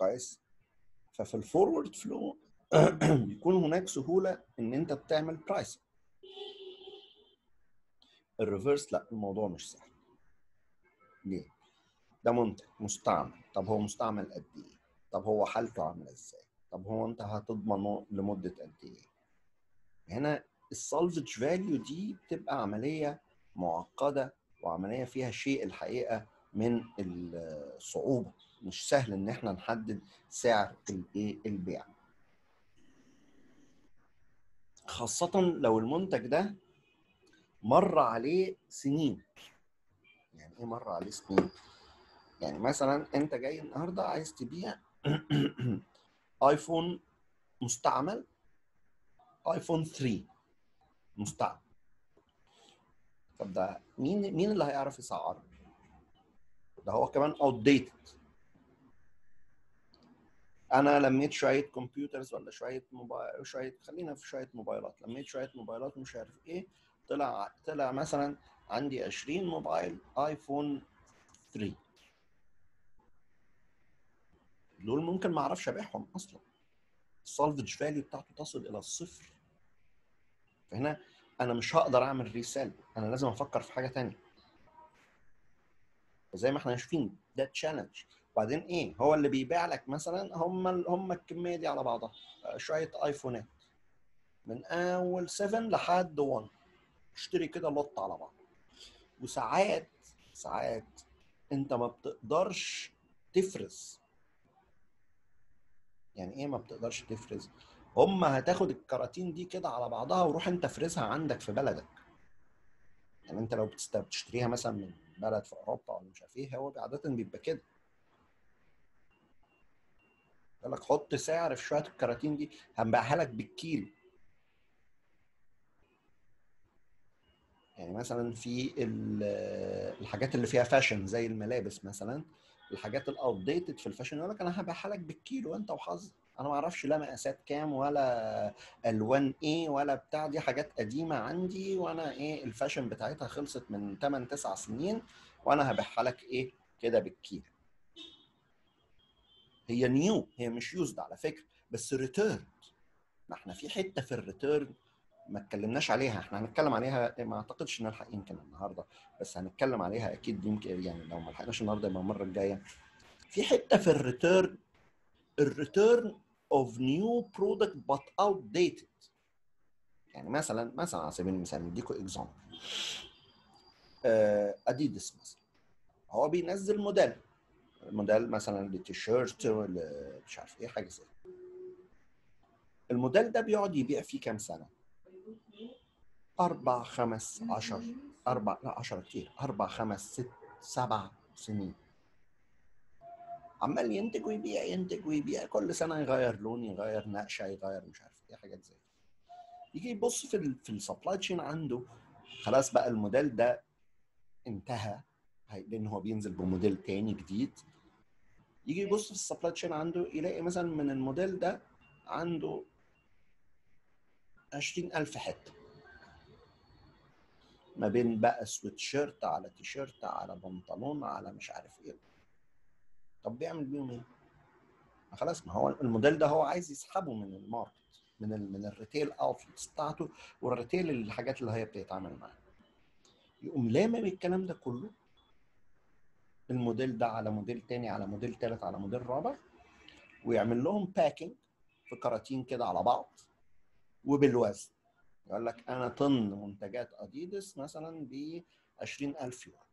كويس ففي الفورورد فلو بيكون هناك سهوله ان انت بتعمل برايس الريفرس لا الموضوع مش سهل ليه ده منتج مستعمل طب هو مستعمل قد ايه طب هو حالته عامله ازاي طب هو انت هتضمنه لمده قد ايه هنا السالفج فاليو دي بتبقى عمليه معقده وعمليه فيها شيء الحقيقه من الصعوبه مش سهل ان احنا نحدد سعر الايه البيع خاصة لو المنتج ده مر عليه سنين يعني ايه مر عليه سنين يعني مثلا انت جاي النهارده عايز تبيع ايفون مستعمل ايفون 3 مستعمل طب ده مين مين اللي هيعرف يسعره ده هو كمان اوت ديتد انا لميت شويه كمبيوترز ولا شويه موبايل شويه خلينا في شويه موبايلات لميت شويه موبايلات مش عارف ايه طلع طلع مثلا عندي 20 موبايل ايفون 3 دول ممكن ما اعرفش ابيعهم اصلا السالفج فاليو بتاعته تصل الى الصفر فهنا انا مش هقدر اعمل ريسيل انا لازم افكر في حاجه تانية زي ما احنا شايفين ده تشالنج وبعدين ايه هو اللي بيبيع لك مثلا هم هم الكميه دي على بعضها شويه ايفونات من اول 7 لحد 1 اشتري كده لوت على بعض وساعات ساعات انت ما بتقدرش تفرز يعني ايه ما بتقدرش تفرز هم هتاخد الكراتين دي كده على بعضها وروح انت افرزها عندك في بلدك يعني انت لو بتشتريها مثلا من بلد في اوروبا ولا مش عارف ايه هو عاده بيبقى كده يقول لك حط سعر في شويه الكراتين دي هنبيعها لك بالكيلو يعني مثلا في الحاجات اللي فيها فاشن زي الملابس مثلا الحاجات الاوت ديتد في الفاشن يقول لك انا هبيعها لك بالكيلو انت وحظك انا ما اعرفش لا مقاسات كام ولا الوان ايه ولا بتاع دي حاجات قديمه عندي وانا ايه الفاشن بتاعتها خلصت من 8 9 سنين وانا هبيعها لك ايه كده بالكيلو هي نيو هي مش يوزد على فكره بس ريتيرن ما احنا في حته في الريتيرن ما اتكلمناش عليها احنا هنتكلم عليها ما اعتقدش نلحق يمكن النهارده بس هنتكلم عليها اكيد يمكن يعني لو ما لحقناش النهارده يبقى المره الجايه في حته في الريتيرن الريتيرن اوف نيو برودكت بات اوت ديتد يعني مثلا مثلا على سبيل المثال نديكم اكزامبل اديدس مثلا هو بينزل موديل موديل مثلا للتيشيرت ولا مش عارف ايه حاجه زي الموديل ده بيقعد يبيع فيه كام سنه؟ أربع خمس عشر أربع لا عشرة كتير أربع خمس ست سبع سنين عمال ينتج ويبيع ينتج ويبيع كل سنة يغير لون يغير نقشة يغير مش عارف ايه حاجات زي يجي يبص في ال في السبلاي تشين عنده خلاص بقى الموديل ده انتهى لان هو بينزل بموديل تاني جديد يجي يبص في السبلاي تشين عنده يلاقي مثلا من الموديل ده عنده 20000 حته ما بين بقى سويت شيرت على تي شيرت على بنطلون على مش عارف ايه طب بيعمل بيهم ايه؟ خلاص ما هو الموديل ده هو عايز يسحبه من الماركت من ال من الريتيل اوتلتس بتاعته والريتيل الحاجات اللي هي بتتعامل معاها يقوم لامم الكلام ده كله الموديل ده على موديل تاني على موديل تالت على موديل رابع ويعمل لهم باكينج في كراتين كده على بعض وبالوزن يقول لك انا طن منتجات اديدس مثلا ب 20000 يورو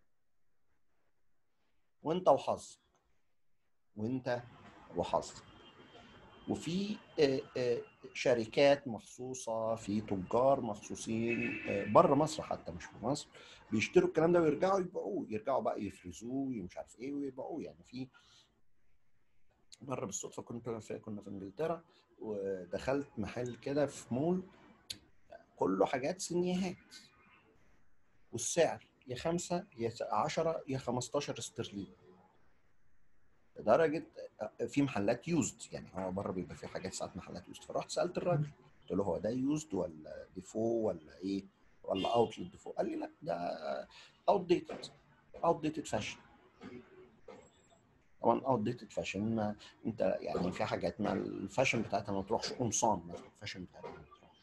وانت وحظك وانت وحظك وفي شركات مخصوصه في تجار مخصوصين بره مصر حتى مش في مصر بيشتروا الكلام ده ويرجعوا يبيعوه يرجعوا بقى يفرزوه مش عارف ايه ويبيعوه يعني في مره بالصدفه كنت في كنا في انجلترا ودخلت محل كده في مول كله حاجات سنيهات والسعر يا خمسة يا عشرة يا 15 استرليني لدرجة في محلات يوزد يعني هو بره بيبقى في حاجات ساعات محلات يوزد فرحت سألت الراجل قلت له هو ده يوزد ولا ديفو ولا ايه ولا اوتلت ديفو قال لي لا ده اوت ديتد اوت ديتد فاشن طبعا اوت ديتد فاشن ما انت يعني في حاجات ما الفاشن بتاعتها ما تروحش قمصان مثلا الفاشن بتاعتها ما تروحش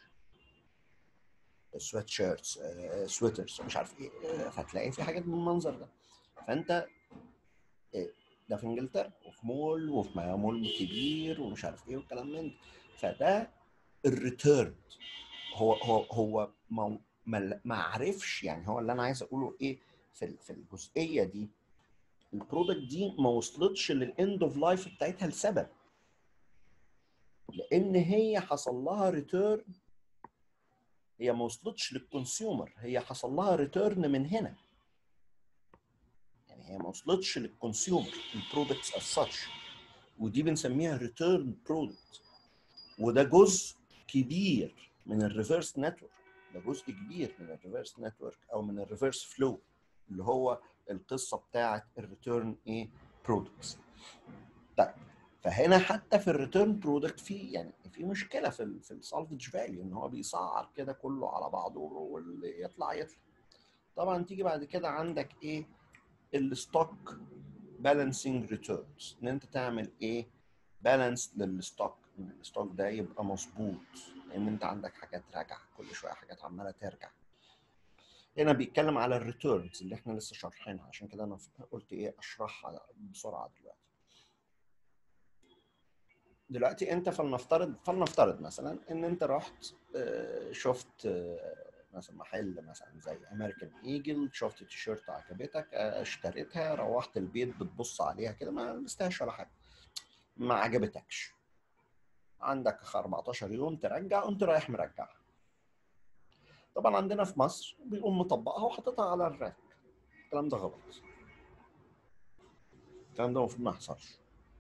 سويت شيرتس سويترز مش عارف ايه آه، فتلاقي في حاجات بالمنظر ده فانت آه، ده في انجلترا وفي مول وفي مول كبير ومش عارف ايه والكلام من ده فده الريتيرن هو هو هو ما ما ما عرفش يعني هو اللي انا عايز اقوله ايه في ال- في الجزئيه دي البرودكت دي ما وصلتش للاند اوف لايف بتاعتها لسبب لان هي حصل لها ريتيرن هي ما وصلتش للكونسيومر هي حصل لها ريتيرن من هنا يعني هي ما وصلتش للكونسيومر البرودكتس از ساتش ودي بنسميها ريتيرن برودكت وده جزء كبير من الريفرس نتورك ده جزء كبير من الريفرس نتورك او من الريفرس فلو اللي هو القصه بتاعه الريتيرن ايه برودكتس طيب فهنا حتى في الريتيرن برودكت في يعني في مشكله في ال في السالفج فاليو ان هو بيسعر كده كله على بعضه واللي يطلع يطلع طبعا تيجي بعد كده عندك ايه الستوك بالانسنج ريتيرنز ان انت تعمل ايه بالانس للستوك ان الستوك ده يبقى مظبوط لان انت عندك حاجات راجعه كل شويه حاجات عماله ترجع هنا بيتكلم على الريتيرنز اللي احنا لسه شارحينها عشان كده انا قلت ايه اشرحها بسرعه دلوقتي دلوقتي انت فلنفترض فلنفترض مثلا ان انت رحت آه، شفت آه، مثلا محل مثلا زي امريكان ايجل شفت تيشيرت عجبتك آه، اشتريتها روحت البيت بتبص عليها كده ما لبستهاش ولا حاجه ما عجبتكش عندك 14 يوم ترجع قمت رايح مرجعها طبعا عندنا في مصر بيقوم مطبقها وحاططها على الراك الكلام ده غلط الكلام ده المفروض ما يحصلش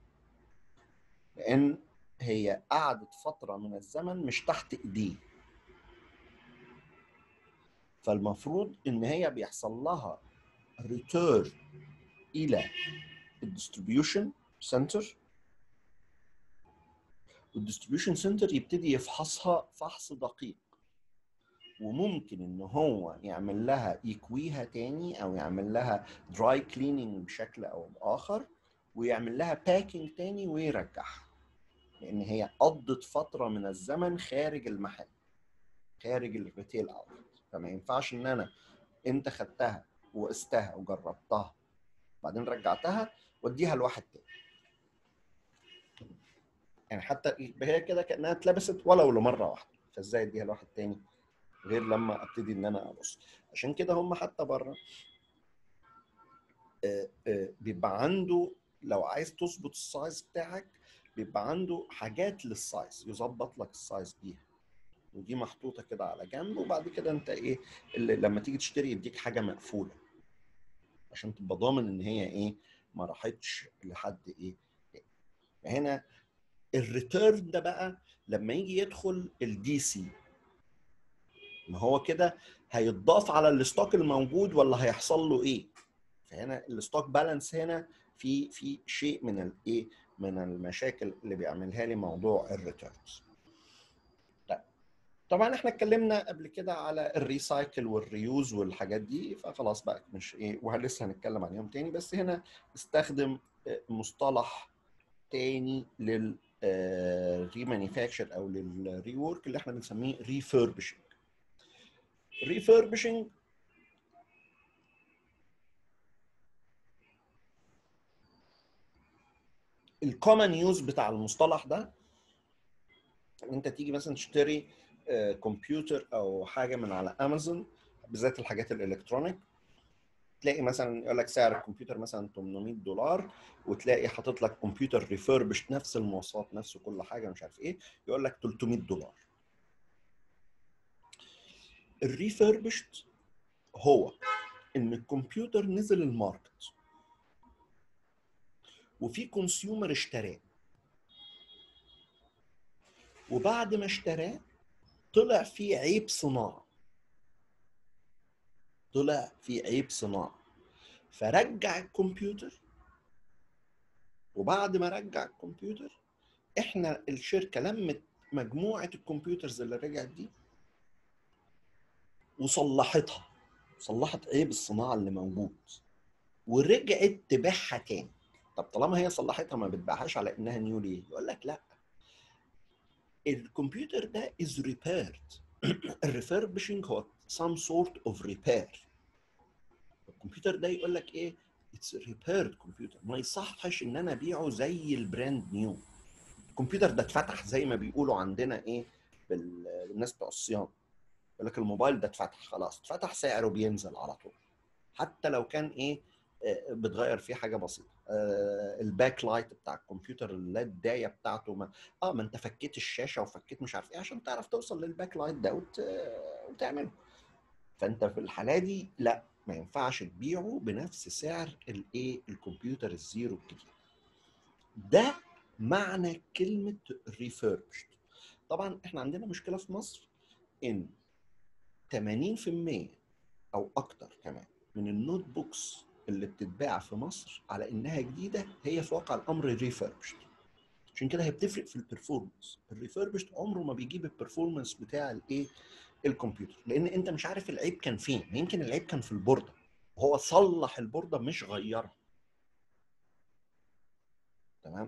لان هي قعدت فتره من الزمن مش تحت ايديه فالمفروض ان هي بيحصل لها ريتيرن الى الديستريبيوشن سنتر والديستريبيوشن سنتر يبتدي يفحصها فحص دقيق وممكن ان هو يعمل لها يكويها تاني او يعمل لها دراي كليننج بشكل او باخر ويعمل لها باكينج تاني ويرجعها لان هي قضت فتره من الزمن خارج المحل خارج الريتيل اوتلت فما ينفعش ان انا انت خدتها وقستها وجربتها بعدين رجعتها واديها لواحد تاني يعني حتى يبقى هي كده كانها اتلبست ولو لمره واحده فازاي اديها لواحد تاني غير لما ابتدي ان انا ابص عشان كده هم حتى بره آه، آه، بيبقى عنده لو عايز تظبط السايز بتاعك بيبقى عنده حاجات للسايز يظبط لك السايز بيها ودي محطوطه كده على جنب وبعد كده انت ايه اللي لما تيجي تشتري يديك حاجه مقفوله عشان تبقى ضامن ان هي ايه ما راحتش لحد ايه هنا الريتيرن ده بقى لما يجي يدخل الدي سي ما هو كده هيتضاف على الستوك الموجود ولا هيحصل له ايه فهنا الستوك بالانس هنا في في شيء من الايه من المشاكل اللي بيعملها لي موضوع الريتيرنز طبعا احنا اتكلمنا قبل كده على الريسايكل والريوز والحاجات دي فخلاص بقى مش ايه ولسه هنتكلم عليهم تاني بس هنا استخدم مصطلح تاني لل ريمانيفاكتشر او للريورك اللي احنا بنسميه ريفيربشنج ريفيربشنج الكومن يوز بتاع المصطلح ده ان انت تيجي مثلا تشتري كمبيوتر او حاجه من على امازون بالذات الحاجات الالكترونيك تلاقي مثلا يقول لك سعر الكمبيوتر مثلا 800 دولار وتلاقي حاطط لك كمبيوتر ريفيربش نفس المواصفات نفس كل حاجه مش عارف ايه يقول لك 300 دولار الريفيربشت هو ان الكمبيوتر نزل الماركت وفي كونسيومر اشتراه وبعد ما اشتراه طلع فيه عيب صناعه طلع فيه عيب صناعه فرجع الكمبيوتر وبعد ما رجع الكمبيوتر احنا الشركه لمت مجموعه الكمبيوترز اللي رجعت دي وصلحتها صلحت عيب الصناعه اللي موجود ورجعت تبيعها تاني طب طالما هي صلحتها ما بتبيعهاش على انها نيو ليه يقول لك لا الكمبيوتر ده از ريبيرد الريفربشنج هو some sort of repair الكمبيوتر ده يقول لك ايه اتس ريبيرد كمبيوتر ما يصحش ان انا ابيعه زي البراند نيو الكمبيوتر ده اتفتح زي ما بيقولوا عندنا ايه بال- بالناس بتوع الصيانه يقول لك الموبايل ده اتفتح خلاص اتفتح سعره بينزل على طول حتى لو كان ايه آه، بتغير فيه حاجه بسيطه آه، الباك لايت بتاع الكمبيوتر الليد دايه بتاعته ما اه ما انت فكيت الشاشه وفكيت مش عارف ايه عشان تعرف توصل للباك لايت ده وت... وتعمله فانت في الحاله دي لا ما ينفعش تبيعه بنفس سعر الايه الكمبيوتر الزيرو الجديد ده معنى كلمه ريفيربشد طبعا احنا عندنا مشكله في مصر ان 80% او اكتر كمان من النوت بوكس اللي بتتباع في مصر على انها جديده هي في واقع الامر ريفيربشد عشان كده هي بتفرق في البرفورمانس الريفيربشد عمره ما بيجيب البرفورمانس بتاع الايه الكمبيوتر لان انت مش عارف العيب كان فين يمكن العيب كان في البورده وهو صلح البورده مش غيرها تمام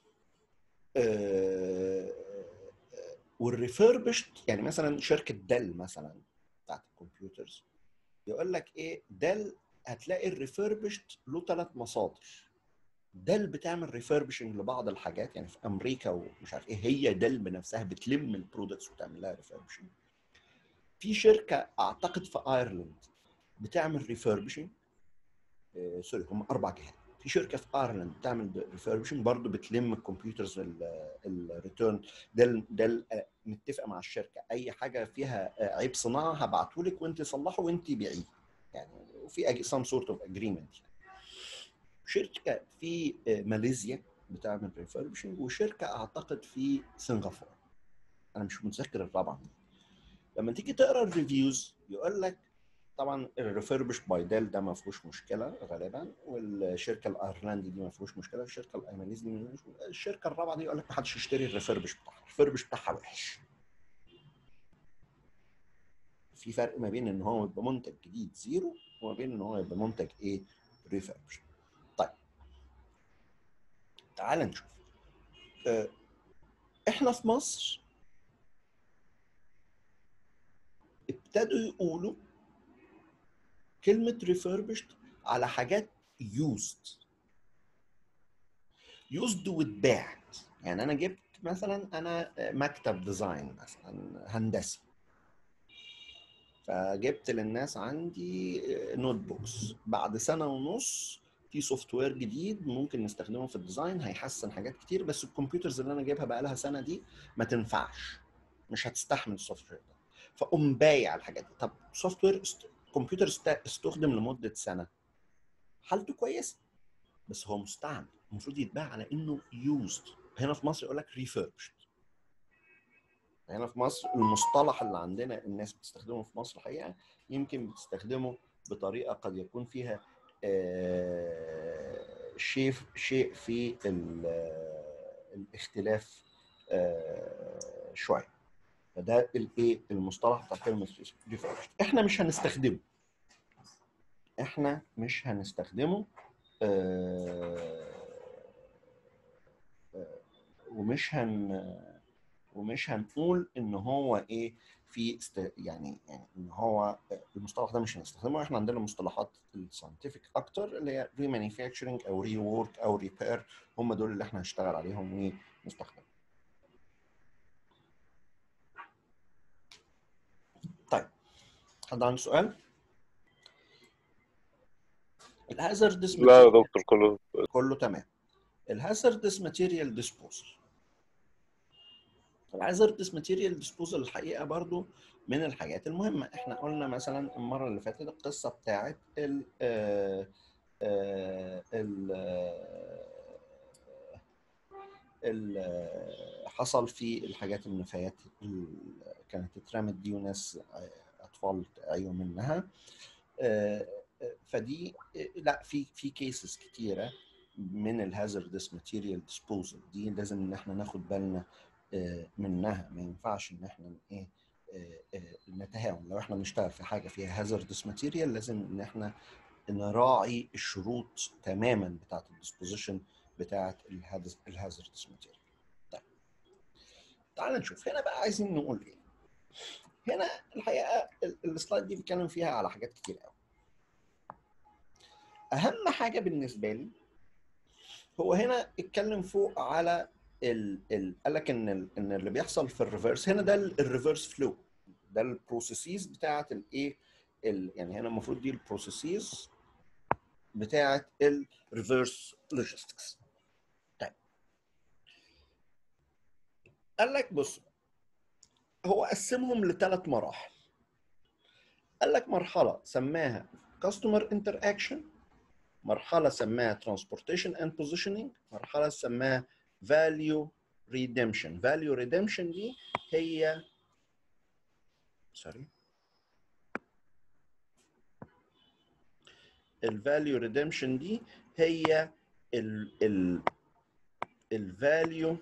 آه والريفيربشد يعني مثلا شركه ديل مثلا بتاعت الكمبيوترز يقول لك ايه ديل هتلاقي الريفيربشد له ثلاث مصادر ديل بتعمل ريفيربشنج لبعض الحاجات يعني في امريكا ومش عارف ايه هي ديل بنفسها بتلم البرودكتس وتعمل لها ريفيربشنج في شركه اعتقد في ايرلند بتعمل ريفيربشنج آه سوري هم اربع جهات في شركه في ايرلند بتعمل ريفيربشنج برضه بتلم الكمبيوترز الريتيرن ده ده متفقه مع الشركه اي حاجه فيها عيب صناعه هبعته لك وانت صلحه وانت بيعيه يعني وفي سام سورت اوف اجريمنت شركه في ماليزيا بتعمل ريفيربشنج وشركه اعتقد في سنغافوره انا مش متذكر الرابعه لما تيجي تقرا الريفيوز يقول لك طبعا الريفيربش باي ديل ده ما فيهوش مشكله غالبا والشركه الايرلندي دي ما فيهوش مشكله الشركه الايمانيز دي مش الشركه الرابعه دي يقول لك ما حدش يشتري الريفيربش بتاعها الريفيربش بتاعها وحش في فرق ما بين ان هو يبقى منتج جديد زيرو وما بين ان هو يبقى منتج ايه ريفيربش طيب تعال نشوف اه احنا في مصر ابتدوا يقولوا كلمة refurbished على حاجات used used واتباعت يعني أنا جبت مثلا أنا مكتب ديزاين مثلا هندسي فجبت للناس عندي نوت بوكس بعد سنة ونص في سوفت وير جديد ممكن نستخدمه في الديزاين هيحسن حاجات كتير بس الكمبيوترز اللي انا جايبها بقى لها سنه دي ما تنفعش مش هتستحمل السوفت وير ده فاقوم بايع الحاجات دي طب سوفت وير كمبيوتر استخدم لمده سنه حالته كويسه بس هو مستعمل المفروض يتباع على انه يوزد هنا في مصر يقول لك ريفيربشد هنا في مصر المصطلح اللي عندنا الناس بتستخدمه في مصر الحقيقه يمكن بتستخدمه بطريقه قد يكون فيها آه شيء شيء في الاختلاف آه شويه فده الايه المصطلح بتاع كلمه ريفيربشد احنا مش هنستخدمه احنا مش هنستخدمه آه ومش هن ومش هنقول ان هو ايه في است... يعني يعني ان هو المصطلح ده مش هنستخدمه احنا عندنا مصطلحات الساينتفك اكتر اللي هي ري مانيفاكتشرنج او ري وورك او ريبير هم دول اللي احنا هنشتغل عليهم ونستخدمهم طيب حد عنده سؤال؟ الهازردس لا يا دكتور كله كله تمام الهازردس ماتيريال ديسبوزل الهازردس ماتيريال ديسبوزل الحقيقه برضو من الحاجات المهمه احنا قلنا مثلا المره اللي فاتت القصه بتاعت ال ال ال حصل في الحاجات النفايات كانت اترمت دي وناس اطفال تعيوا منها فدي لا في في كيسز كتيره من الهازردس ماتيريال ديسبوزل دي لازم ان احنا ناخد بالنا منها ما ينفعش ان احنا ايه نتهاون لو احنا بنشتغل في حاجه فيها هازردس ماتيريال لازم ان احنا نراعي الشروط تماما بتاعت الديسبوزيشن بتاعت الهازردس ماتيريال طيب تعال نشوف هنا بقى عايزين نقول ايه هنا الحقيقه السلايد دي بيتكلم فيها على حاجات كتير قوي اهم حاجه بالنسبه لي هو هنا اتكلم فوق على ال ال قال لك ان ال ان اللي بيحصل في الريفرس هنا ده الريفرس فلو ده البروسيسز بتاعت الايه يعني هنا المفروض دي البروسيسز بتاعت الريفرس لوجيستكس طيب قال لك بص هو قسمهم لثلاث مراحل قال لك مرحله سماها كاستمر انتر اكشن مرحله سماها ترانسبورتيشن اند بوزيشننج مرحله سماها فاليو ريديمشن فاليو ريديمشن دي هي سوري الفاليو ريديمشن دي هي ال ال الفاليو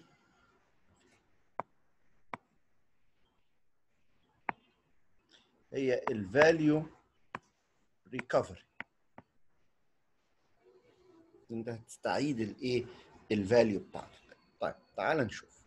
هي الفاليو ريكفري انت هتستعيد الايه الفاليو بتاعتك طيب تعال نشوف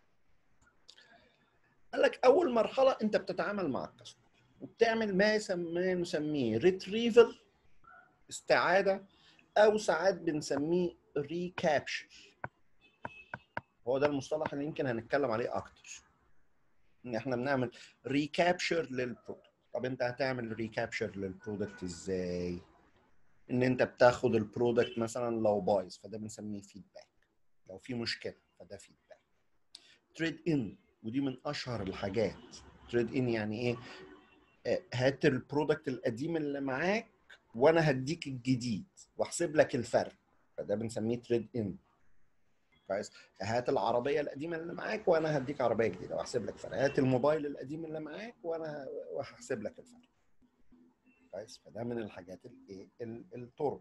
قال لك اول مرحله انت بتتعامل مع الكاستمر وبتعمل ما يسمى نسميه ريتريفل استعاده او ساعات بنسميه ريكابشر هو ده المصطلح اللي يمكن هنتكلم عليه اكتر ان احنا بنعمل ريكابشر للبرودكت طب انت هتعمل ريكابشر للبرودكت ازاي ان انت بتاخد البرودكت مثلا لو بايظ فده بنسميه فيدباك لو في مشكله فده فيدباك تريد ان ودي من اشهر الحاجات تريد ان يعني ايه هات البرودكت القديم اللي معاك وانا هديك الجديد واحسب لك الفرق فده بنسميه تريد ان كويس هات العربيه القديمه اللي معاك وانا هديك عربيه جديده واحسب لك فرق هات الموبايل القديم اللي معاك وانا وهحسب لك الفرق كويس فده من الحاجات الايه الطرق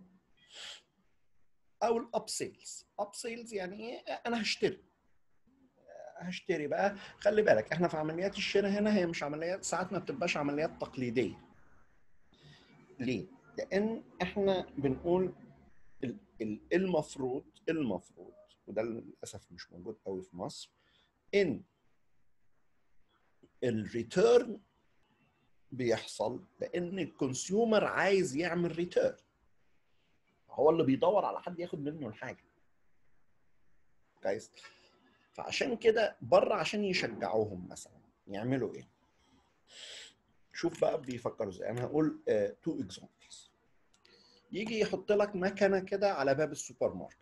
او الاب سيلز اب سيلز يعني ايه انا هشتري هشتري بقى خلي بالك احنا في عمليات الشراء هنا هي مش عمليات ساعات ما بتبقاش عمليات تقليديه ليه لان احنا بنقول المفروض المفروض وده للاسف مش موجود قوي في مصر ان الريتيرن بيحصل لان الكونسيومر عايز يعمل ريتيرن هو اللي بيدور على حد ياخد منه الحاجه كويس فعشان كده بره عشان يشجعوهم مثلا يعملوا ايه شوف بقى بيفكروا ازاي انا هقول تو uh, اكزامبلز يجي يحط لك مكنه كده على باب السوبر ماركت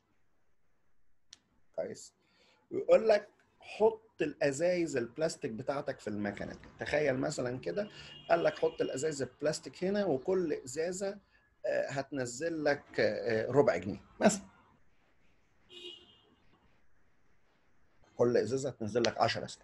كويس ويقول لك حط الازايز البلاستيك بتاعتك في المكنه دي تخيل مثلا كده قال لك حط الازايز البلاستيك هنا وكل ازازه هتنزل لك ربع جنيه مثلا كل ازازه هتنزل لك 10 سنت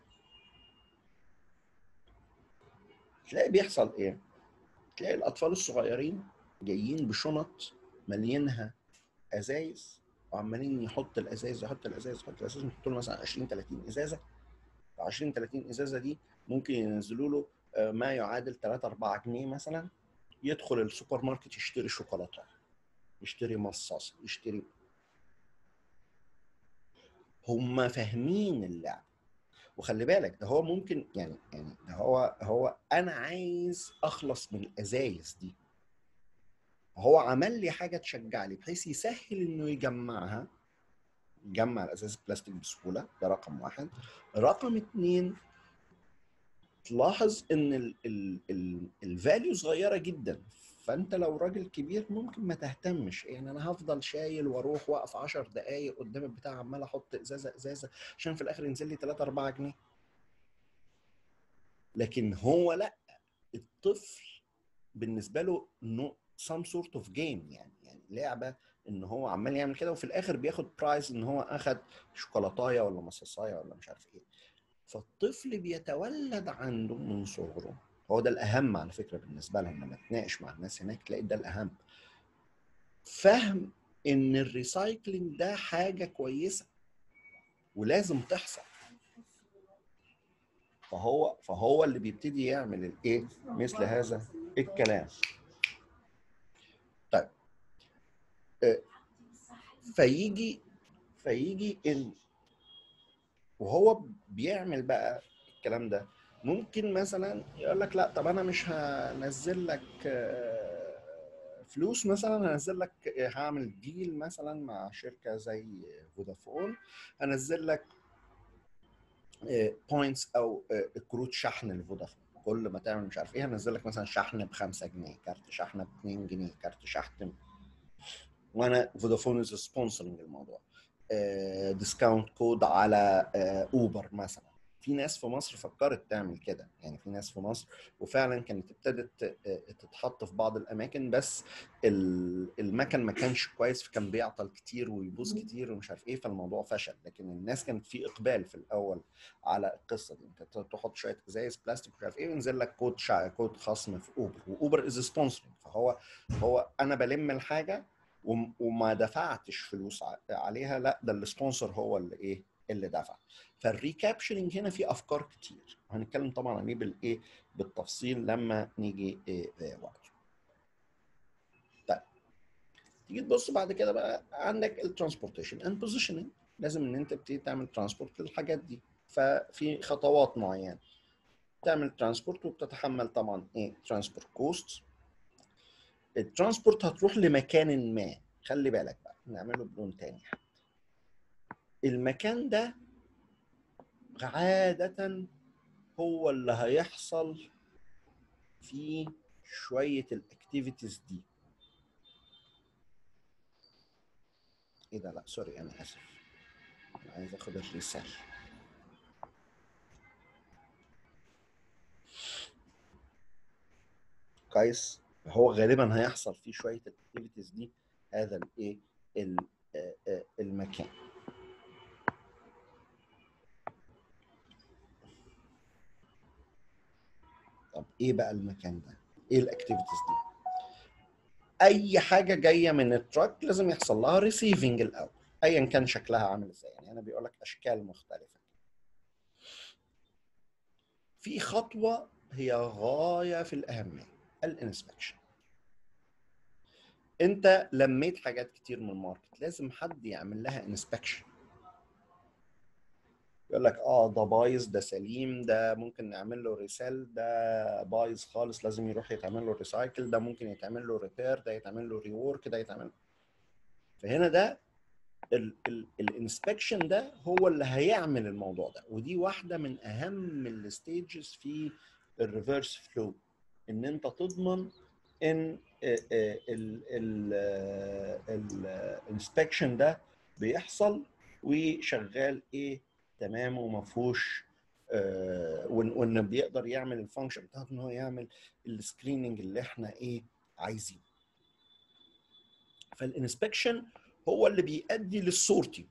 تلاقي بيحصل ايه تلاقي الاطفال الصغيرين جايين بشنط مليانها ازايز وعمالين يحط الازايز يحط الازايز يحط الازايز يحط له مثلا 20 30 ازازه ال 20 30 ازازه دي ممكن ينزلوا له ما يعادل 3 4 جنيه مثلا يدخل السوبر ماركت يشتري شوكولاته يشتري مصاصه يشتري هم فاهمين اللعب وخلي بالك ده هو ممكن يعني يعني ده هو هو انا عايز اخلص من الازايز دي هو عمل لي حاجه تشجع لي بحيث يسهل انه يجمعها يجمع الازاز البلاستيك بسهوله ده رقم واحد رقم اتنين تلاحظ ان الفاليو صغيره جدا فانت لو راجل كبير ممكن ما تهتمش يعني انا هفضل شايل واروح واقف 10 دقائق قدام البتاع عمال احط ازازه ازازه عشان في الاخر ينزل لي 3 4 جنيه لكن هو لا الطفل بالنسبه له نو some sort of game يعني يعني لعبه ان هو عمال يعمل كده وفي الاخر بياخد برايز ان هو اخد شوكولاتايه ولا مصاصايه ولا مش عارف ايه فالطفل بيتولد عنده من صغره هو ده الاهم على فكره بالنسبه لهم لما تناقش مع الناس هناك تلاقي ده الاهم فهم ان الريسايكلينج ده حاجه كويسه ولازم تحصل فهو فهو اللي بيبتدي يعمل الايه مثل هذا الكلام آه، فيجي فيجي ان وهو بيعمل بقى الكلام ده ممكن مثلا يقول لك لا طب انا مش هنزل لك آه، فلوس مثلا هنزل لك هعمل ديل مثلا مع شركه زي فودافون هنزل لك بوينتس او آه، كروت شحن لفودافون كل ما تعمل مش عارف ايه هنزل لك مثلا شحن ب 5 جنيه كارت شحن ب 2 جنيه كارت شحن وانا فودافون از سبونسرنج الموضوع ديسكاونت كود على آه، اوبر مثلا في ناس في مصر فكرت تعمل كده يعني في ناس في مصر وفعلا كانت ابتدت آه، تتحط في بعض الاماكن بس ال- المكن ما كانش كويس فكان بيعطل كتير ويبوظ كتير ومش عارف ايه فالموضوع فشل لكن الناس كانت في اقبال في الاول على القصه دي انت تحط شويه ازايز بلاستيك مش عارف ايه وينزل لك كود شع... كود خصم في اوبر واوبر از سبونسرنج فهو هو انا بلم الحاجه وم- وما دفعتش فلوس ع- عليها لا ده السبونسر هو اللي ايه اللي دفع فالريكابشرنج هنا في افكار كتير هنتكلم طبعا عليه بالايه بالتفصيل لما نيجي إيه إيه وقته طيب تيجي تبص بعد كده بقى عندك الترانسبورتيشن اند بوزيشننج لازم ان انت تبتدي تعمل ترانسبورت للحاجات دي ففي خطوات معينه تعمل ترانسبورت وبتتحمل طبعا ايه ترانسبورت كوست الترانسبورت هتروح لمكان ما خلي بالك بقى نعمله بلون تاني المكان ده عادة هو اللي هيحصل فيه شوية الاكتيفيتيز دي ايه ده لا سوري انا اسف انا عايز اخد الرسالة كويس هو غالبا هيحصل فيه شوية الاكتيفيتيز دي هذا الايه ال- آه، آه، المكان طب ايه بقى المكان ده؟ ايه الاكتيفيتيز دي؟ اي حاجه جايه من التراك لازم يحصل لها ريسيفنج الاول ايا كان شكلها عامل ازاي يعني انا بيقول لك اشكال مختلفه في خطوه هي غايه في الاهميه الانسبكشن انت لميت حاجات كتير من الماركت لازم حد يعمل لها انسبكشن يقول لك اه ده بايظ ده سليم ده ممكن نعمل له ريسيل ده بايظ خالص لازم يروح يتعمل له ريسايكل ده ممكن يتعمل له ريبير ده يتعمل له ريورك ده يتعمل فهنا ده الانسبكشن ده هو اللي هيعمل الموضوع ده ودي واحده من اهم الستيجز في الريفرس فلو ان انت تضمن ان الانسبكشن ده بيحصل وشغال ايه تمام وما فيهوش آه، وان وإن بيقدر يعمل الفانكشن بتاعته ان هو يعمل السكريننج اللي احنا ايه عايزينه فالانسبكشن هو اللي بيؤدي للسورتنج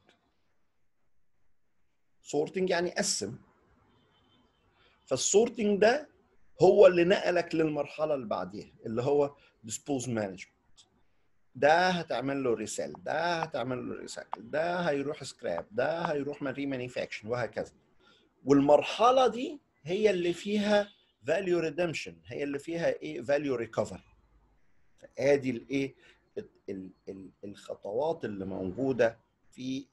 سورتنج يعني قسم فالسورتنج ده هو اللي نقلك للمرحله اللي بعديها اللي هو ديسبوز مانجمنت ده هتعمل له ريسيل ده هتعمل له ريسايكل ده هيروح سكراب ده هيروح ري مانيفاكشن وهكذا والمرحله دي هي اللي فيها فاليو ريدمشن هي اللي فيها ايه فاليو ريكفري ادي الايه ال- ال- ال- الخطوات اللي موجوده في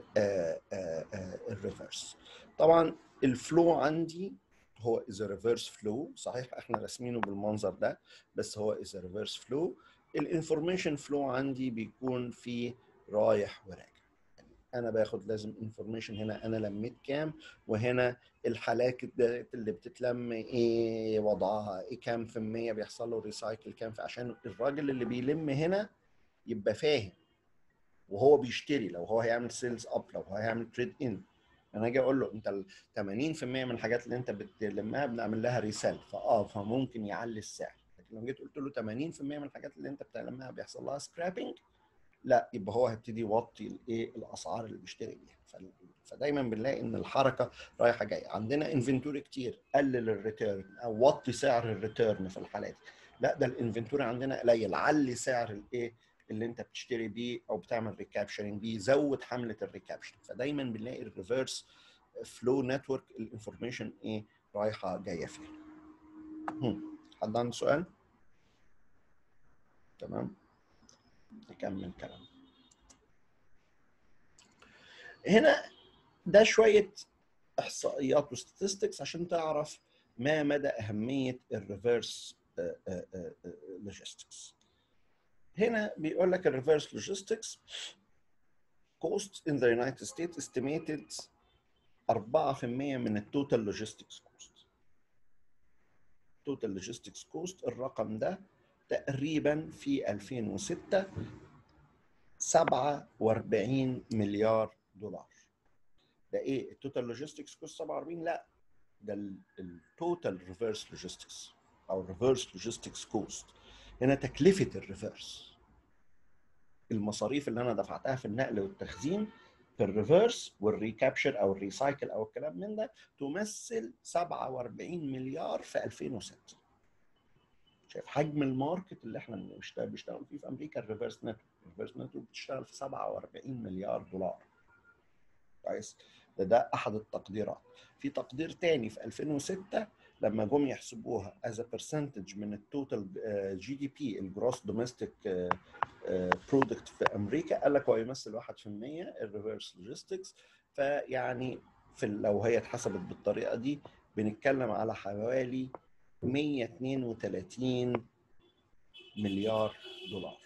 الريفرس طبعا الفلو عندي هو از ريفرس فلو صحيح احنا راسمينه بالمنظر ده بس هو از ريفرس فلو الانفورميشن فلو عندي بيكون فيه رايح وراجع انا باخد لازم انفورميشن هنا انا لميت كام وهنا الحالات ده اللي بتتلم ايه وضعها ايه كام في المية بيحصل له ريسايكل كام في عشان الراجل اللي بيلم هنا يبقى فاهم وهو بيشتري لو هو هيعمل سيلز اب لو هو هيعمل تريد ان انا اجي اقول له انت ال 80% من الحاجات اللي انت بتلمها بنعمل لها ريسيل فاه فممكن يعلي السعر لكن لو جيت قلت له 80% من الحاجات اللي انت بتلمها بيحصل لها سكرابنج لا يبقى هو هيبتدي يوطي الايه الاسعار اللي بيشتري بيها ف- فدايما بنلاقي ان الحركه رايحه جايه عندنا انفنتوري كتير قلل الريتيرن او وطي سعر الريتيرن في الحالات لا ده الانفنتوري عندنا قليل علي سعر الايه اللي انت بتشتري بيه او بتعمل ريكابشرنج بيه زود حمله الريكابشن فدايما بنلاقي الريفرس فلو نتورك الانفورميشن ايه رايحه جايه فيها هم. حد عنده سؤال تمام نكمل كلام هنا ده شويه احصائيات وستاتستكس عشان تعرف ما مدى اهميه الريفرس لوجيستكس هنا بيقول لك الريفرس لوجيستكس cost in the United States estimated 4% من التوتال لوجيستكس كوست توتال لوجيستكس كوست الرقم ده تقريبا في 2006 47 مليار دولار ده ايه التوتال لوجيستكس كوست 47 لا ده التوتال ريفرس لوجيستكس او الريفرس لوجيستكس كوست هنا تكلفه الريفرس المصاريف اللي انا دفعتها في النقل والتخزين في الريفرس والريكابشر او الريسايكل او الكلام من ده تمثل 47 مليار في 2006 شايف حجم الماركت اللي احنا بنشتغل بيشتغل فيه في امريكا الريفرس نتورك الريفرس نتورك بتشتغل في 47 مليار دولار كويس ده ده احد التقديرات في تقدير تاني في 2006 لما جم يحسبوها از برسنتج من التوتال جي دي بي الجروس دوميستيك برودكت في امريكا قال لك هو يمثل 1% الريفرس لوجيستكس فيعني في لو هي اتحسبت بالطريقه دي بنتكلم على حوالي 132 مليار دولار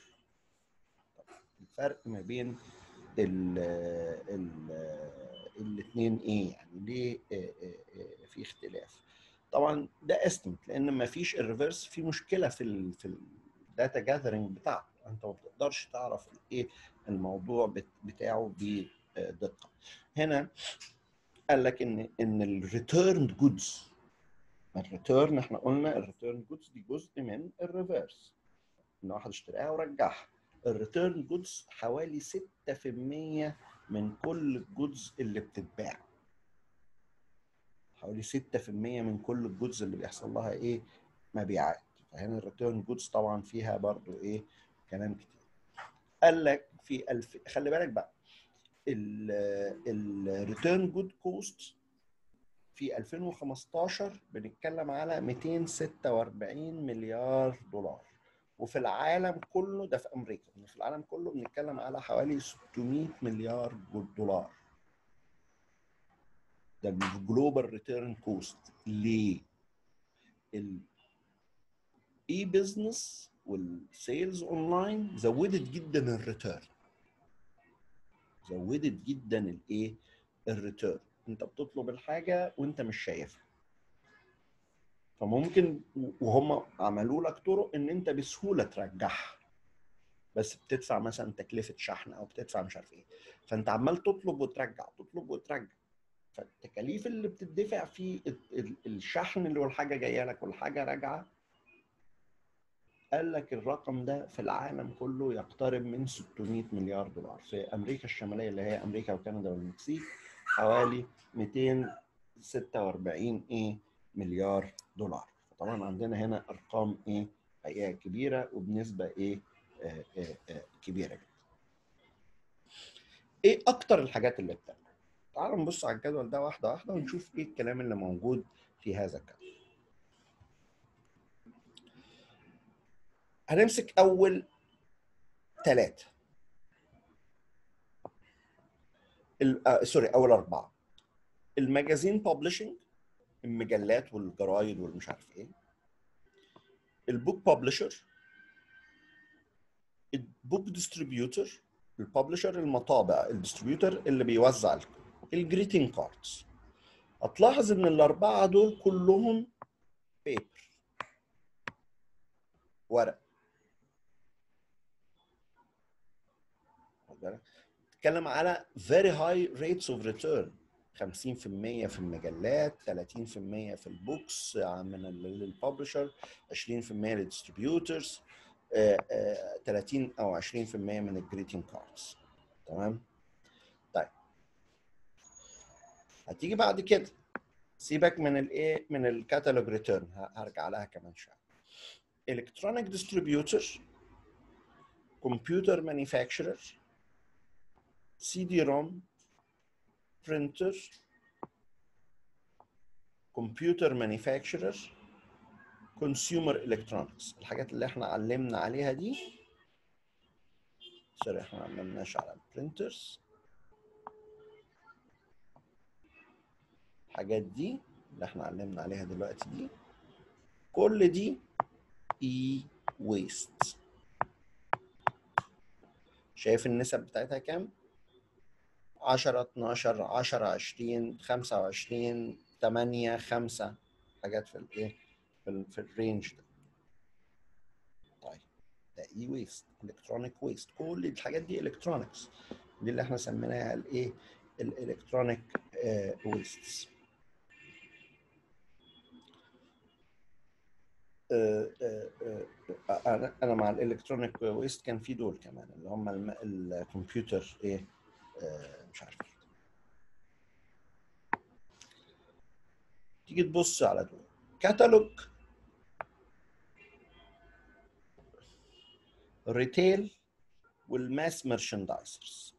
الفرق ما بين ال ال الاثنين ايه يعني ليه في اختلاف طبعا ده استمت لان ما فيش الريفرس في مشكله في ال في الداتا جاذرنج بتاعته انت ما بتقدرش تعرف ايه الموضوع بتاعه بدقه هنا قال لك ان ان الريتيرند جودز الريتيرن احنا قلنا الريتيرن جودز دي جزء من الريفرس ان واحد اشتراها ورجعها الريتيرن جودز حوالي 6% من كل الجودز اللي بتتباع حوالي 6% من كل الجودز اللي بيحصل لها ايه مبيعات فهنا الريتيرن جودز طبعا فيها برضو ايه كلام كتير قال لك في الف خلي بالك بقى الريتيرن جود كوست في 2015 بنتكلم على 246 مليار دولار وفي العالم كله ده في امريكا في العالم كله بنتكلم على حوالي 600 مليار دولار ده الجلوبال ريتيرن كوست ليه؟ الاي بزنس والسيلز اونلاين زودت جدا الريتيرن زودت جدا الايه؟ الريتيرن انت بتطلب الحاجه وانت مش شايفها فممكن وهم عملوا لك طرق ان انت بسهوله ترجعها بس بتدفع مثلا تكلفه شحن او بتدفع مش عارف ايه فانت عمال تطلب وترجع تطلب وترجع فالتكاليف اللي بتدفع في الشحن اللي هو الحاجه جايه لك والحاجه راجعه قال لك الرقم ده في العالم كله يقترب من 600 مليار دولار في امريكا الشماليه اللي هي امريكا وكندا والمكسيك حوالي 246 ايه مليار دولار طبعا عندنا هنا ارقام ايه حقيقه كبيره وبنسبه ايه آه آه آه كبيره جدا ايه اكتر الحاجات اللي بتعمل تعالوا نبص على الجدول ده واحده واحده ونشوف ايه الكلام اللي موجود في هذا الجدول هنمسك اول ثلاثه آه سوري اول اربعه الماجازين ببلشنج المجلات والجرايد والمش عارف ايه البوك ببلشر البوك ديستريبيوتور الببلشر المطابع الديستريبيوتور اللي بيوزع الكتب الجريتنج كاردز هتلاحظ ان الاربعه دول كلهم بيبر ورق تتكلم على very high rates of return 50% في المجلات 30% في البوكس من الببلشر 20% للديستريبيوترز 30 او 20% من الجريتنج كاردز تمام طيب هتيجي بعد كده سيبك من الايه من الكاتالوج ريتيرن هرجع لها كمان شويه الكترونيك ديستريبيوتر كمبيوتر مانيفاكتشرر سي دي روم printer computer manufacturer consumer electronics الحاجات اللي احنا علمنا عليها دي سوري احنا ما علمناش على البرنترز الحاجات دي اللي احنا علمنا عليها دلوقتي دي كل دي اي ويست شايف النسب بتاعتها كام 10 12 10 20 25 8 5 حاجات في الايه في, ال في الرينج ده طيب ده اي ويست الكترونيك ويست كل الحاجات دي الكترونكس دي اللي احنا سميناها الايه الالكترونيك ويستس انا انا مع الالكترونيك ويست كان في دول كمان اللي هم الم- الكمبيوتر ايه آه، مش عارف إيه. تيجي تبص على دول كتالوج ريتيل والماس ميرشندايزرز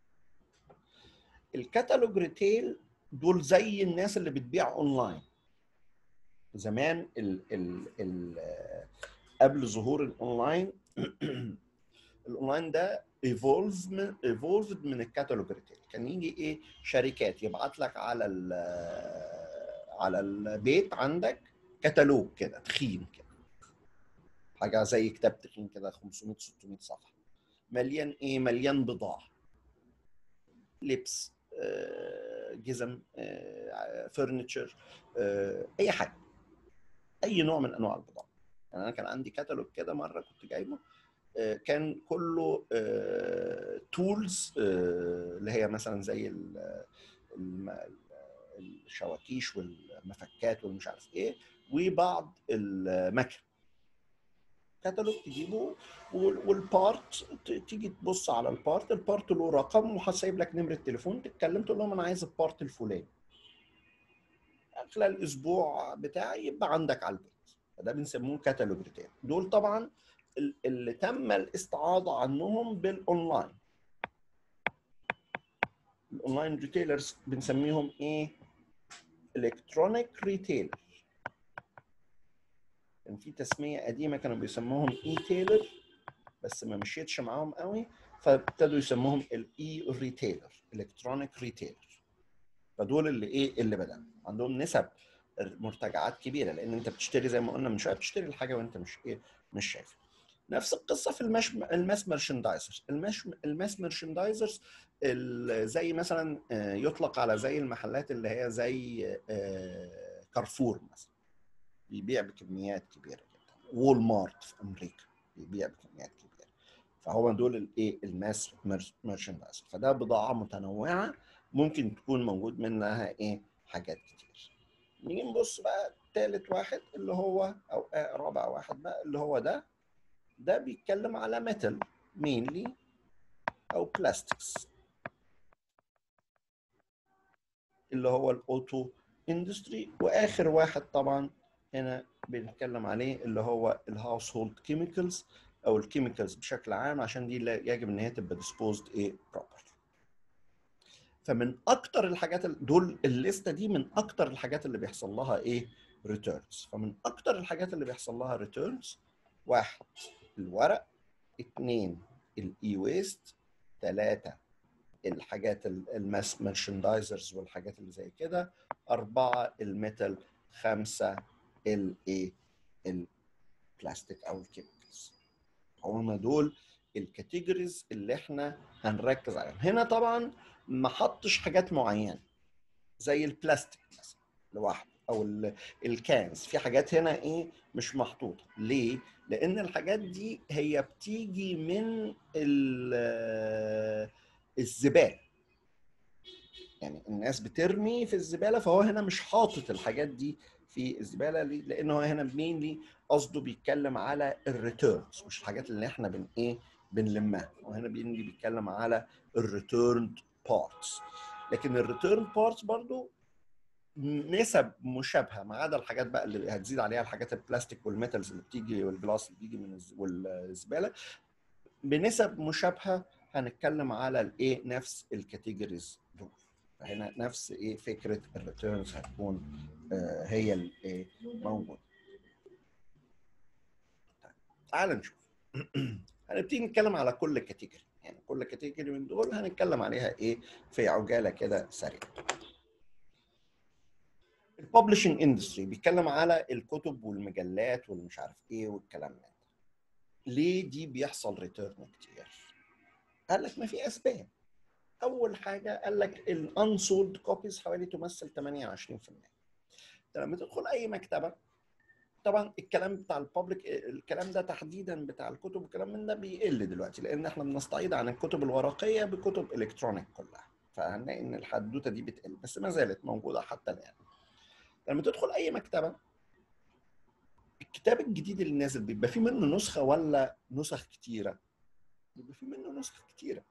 الكتالوج ريتيل دول زي الناس اللي بتبيع اونلاين زمان ال ال ال قبل ظهور الاونلاين الاونلاين ده ايفولف من ايفولفد من الكتالوج ريتيل كان يجي ايه شركات يبعت لك على ال على البيت عندك كتالوج كده تخين كده حاجه زي كتاب تخين كده 500 600 صفحه مليان ايه مليان بضاعه لبس آه، جزم فرنتشر اي حاجه اي نوع من انواع البضاعه يعني انا كان عندي كتالوج كده مره كنت جايبه آه، كان كله تولز اللي هي مثلا زي ال- الم- الشواكيش والمفكات والمش عارف ايه وبعض المكن كتالوج تجيبه وال- والبارت ت- تيجي تبص على البارت البارت له رقم وهسيب لك نمره تليفون تتكلم تقول لهم انا عايز البارت الفلاني خلال الاسبوع بتاعي يبقى عندك على البيت فده بنسموه كتالوج ريتيل دول طبعا ال- اللي تم الاستعاضه عنهم بالاونلاين الاونلاين ريتيلرز بنسميهم ايه الكترونيك ريتيلر كان في تسميه قديمه كانوا بيسموهم اي تيلر بس ما مشيتش معاهم قوي فابتدوا يسموهم الاي ريتيلر الكترونيك ريتيلر فدول اللي ايه اللي بدأ عندهم نسب مرتجعات كبيره لان انت بتشتري زي ما قلنا من شويه بتشتري الحاجه وانت مش ايه مش شايفها نفس القصه في المش... الماس ميرشندايزرز الماس الماس ميرشندايزرز ال- زي مثلا آه، يطلق على زي المحلات اللي هي زي آه، كارفور مثلا بيبيع بكميات كبيره جدا وول مارت في امريكا بيبيع بكميات كبيره فهو دول الايه الماس ميرشندايزر فده بضاعه متنوعه ممكن تكون موجود منها ايه حاجات كتير نيجي نبص بقى تالت واحد اللي هو او آه، رابع واحد بقى اللي هو ده ده بيتكلم على ميتال مينلي او بلاستكس اللي هو الاوتو اندستري واخر واحد طبعا هنا بنتكلم عليه اللي هو الهاوس هولد كيميكالز او الكيميكالز بشكل عام عشان دي لا- يجب ان هي تبقى ديسبوزد ايه بروبر فمن اكتر الحاجات ال- دول الليسته دي من اكتر الحاجات اللي بيحصل لها ايه ريتيرنز فمن اكتر الحاجات اللي بيحصل لها ريتيرنز واحد الورق اثنين الاي ويست ثلاثة الحاجات ال- الماس ميرشندايزرز والحاجات اللي زي كده أربعة الميتال خمسة الايه البلاستيك أو الكيميكالز هم دول الكاتيجوريز اللي احنا هنركز عليهم هنا طبعا ما حطش حاجات معينة زي البلاستيك مثلا لوحده او ال- الكانز في حاجات هنا ايه مش محطوطه ليه لان الحاجات دي هي بتيجي من ال- الزباله يعني الناس بترمي في الزباله فهو هنا مش حاطط الحاجات دي في الزباله ليه؟ لان هو هنا مينلي قصده بيتكلم على الريتيرنز مش الحاجات اللي احنا بن ايه بنلمها وهنا بيجي بيتكلم على الريتيرند بارتس لكن الريتيرن بارتس برضو نسب مشابهه ما عدا الحاجات بقى اللي هتزيد عليها الحاجات البلاستيك والميتالز اللي بتيجي والجلاس اللي بيجي من الز- والزباله بنسب مشابهه هنتكلم على الايه نفس الكاتيجوريز دول فهنا نفس ايه فكره الريتيرنز هتكون آه، هي الايه موجوده طيب تعال نشوف هنبتدي نتكلم على كل كاتيجوري يعني كل كاتيجوري من دول هنتكلم عليها ايه في عجاله كده سريعه الببلشنج اندستري بيتكلم على الكتب والمجلات والمش عارف ايه والكلام ده ليه دي بيحصل ريتيرن كتير قال لك ما في اسباب اول حاجه قال لك الانسولد كوبيز حوالي تمثل 28% لما تدخل اي مكتبه طبعا الكلام بتاع البابليك الكلام ده تحديدا بتاع الكتب والكلام من ده بيقل دلوقتي لان احنا بنستعيد عن الكتب الورقيه بكتب الكترونيك كلها فهنلاقي ان الحدوته دي بتقل بس ما زالت موجوده حتى الان لما تدخل اي مكتبه الكتاب الجديد اللي نازل بيبقى فيه منه نسخه ولا نسخ كتيره بيبقى فيه منه نسخ كتيره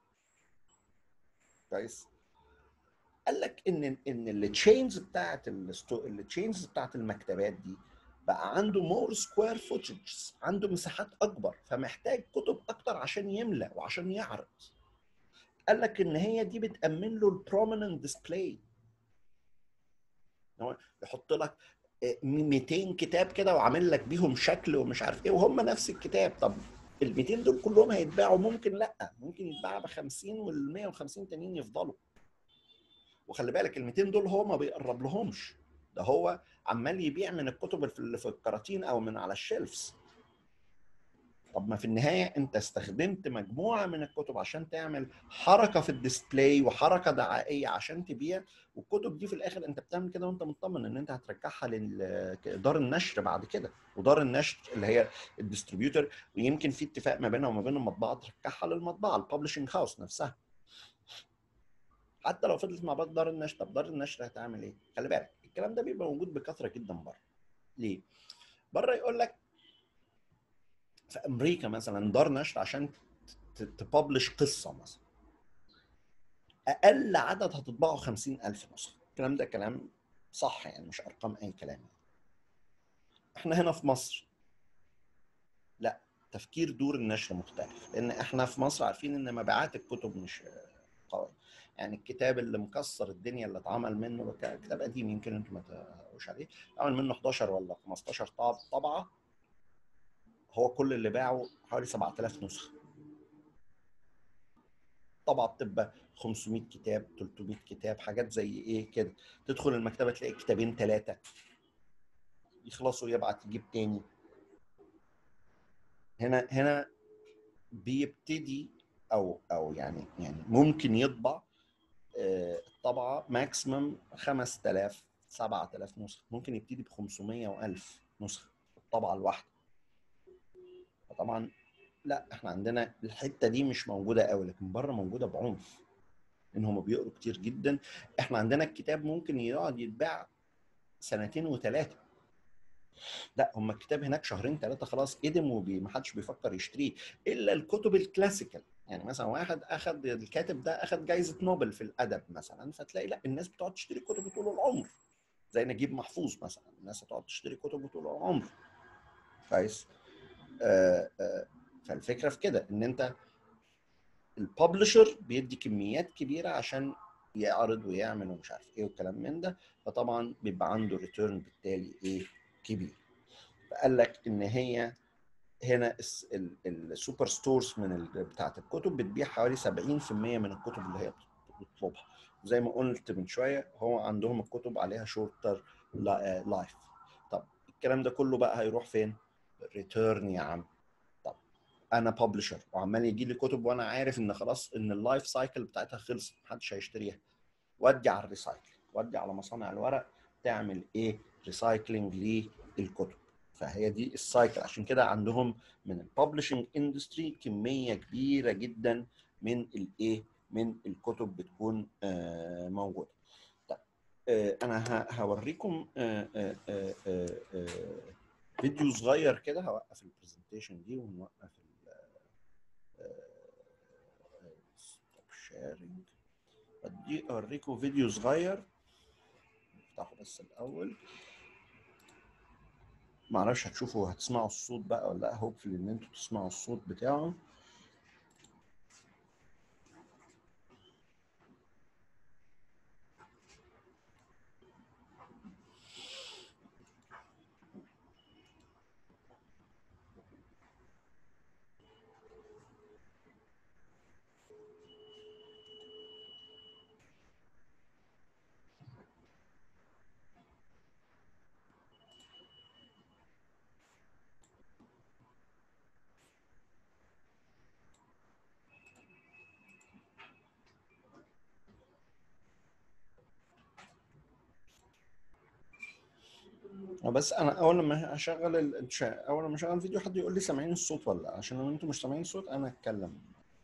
كويس قال لك ان ان التشينز بتاعت التشينز بتاعت المكتبات دي بقى عنده مور سكوير فوتجز عنده مساحات اكبر فمحتاج كتب اكتر عشان يملى وعشان يعرض قال لك ان هي دي بتامن له البروميننت ديسبلاي يحط لك 200 كتاب كده وعامل لك بيهم شكل ومش عارف ايه وهم نفس الكتاب طب ال 200 دول كلهم هيتباعوا ممكن لا ممكن يتباع ب 50 وال 150 تانيين يفضلوا وخلي بالك ال 200 دول هو ما بيقرب لهمش ده هو عمال يبيع من الكتب اللي في الكراتين او من على الشيلفز طب ما في النهايه انت استخدمت مجموعه من الكتب عشان تعمل حركه في الديسبلاي وحركه دعائيه عشان تبيع والكتب دي في الاخر انت بتعمل كده وانت مطمن ان انت هترجعها لدار النشر بعد كده ودار النشر اللي هي الديستريبيوتور ويمكن في اتفاق ما بينها وما بين المطبعه ترجعها للمطبعه الببلشنج هاوس نفسها حتى لو فضلت مع بعض دار النشر طب دار النشر هتعمل ايه؟ خلي بالك الكلام ده بيبقى موجود بكثره جدا بره ليه؟ بره يقول لك في امريكا مثلا دار نشر عشان تبلش قصه مثلا اقل عدد هتطبعه 50000 نسخه الكلام ده كلام صح يعني مش ارقام اي كلام احنا هنا في مصر لا تفكير دور النشر مختلف لان احنا في مصر عارفين ان مبيعات الكتب مش قويه يعني الكتاب اللي مكسر الدنيا اللي اتعمل منه كتاب قديم يمكن انتم ما تقروش عليه اتعمل منه 11 ولا 15 طبعه هو كل اللي باعه حوالي 7000 نسخه طبعا بتبقى 500 كتاب 300 كتاب حاجات زي ايه كده تدخل المكتبه تلاقي كتابين ثلاثه يخلصوا يبعت يجيب تاني هنا هنا بيبتدي او او يعني يعني ممكن يطبع الطبعه ماكسيمم 5000 7000 نسخه ممكن يبتدي ب 500 و1000 نسخه الطبعه الواحده فطبعا لا احنا عندنا الحته دي مش موجوده قوي لكن بره موجوده بعنف ان هم بيقروا كتير جدا احنا عندنا الكتاب ممكن يقعد يتباع سنتين وثلاثه لا هم الكتاب هناك شهرين ثلاثه خلاص قدم ومحدش بيفكر يشتريه الا الكتب الكلاسيكال يعني مثلا واحد اخذ الكاتب ده اخذ جائزه نوبل في الادب مثلا فتلاقي لا الناس بتقعد تشتري كتب طول العمر زي نجيب محفوظ مثلا الناس هتقعد تشتري كتب طول العمر كويس آه آه فالفكره في كده ان انت الببلشر بيدي كميات كبيره عشان يعرض ويعمل ومش عارف ايه والكلام من ده فطبعا بيبقى عنده ريتيرن بالتالي ايه كبير فقال لك ان هي هنا السوبر ستورز من بتاعه الكتب بتبيع حوالي 70% من الكتب اللي هي بتطلبها زي ما قلت من شويه هو عندهم الكتب عليها شورتر لايف طب الكلام ده كله بقى هيروح فين ريتيرن يا عم طب انا ببلشر وعمال يجي لي كتب وانا عارف ان خلاص ان اللايف سايكل بتاعتها خلصت محدش هيشتريها ودي على الريسايكل ودي على مصانع الورق تعمل ايه ريسايكلينج للكتب فهي دي السايكل عشان كده عندهم من الببلشنج اندستري كميه كبيره جدا من الايه من الكتب بتكون آه موجوده طيب آه انا هوريكم آه فيديو صغير كده هوقف البرزنتيشن دي ونوقف شيرنج بدي اوريكم فيديو صغير افتحه بس الاول معرفش هتشوفوا هتسمعوا الصوت بقى ولا لا هوبفلي ان انتوا تسمعوا الصوت بتاعه بس انا اول لما اشغل ال... اول لما اشغل الفيديو حد يقول لي سامعين الصوت ولا لا عشان لو انتم مش سامعين الصوت انا اتكلم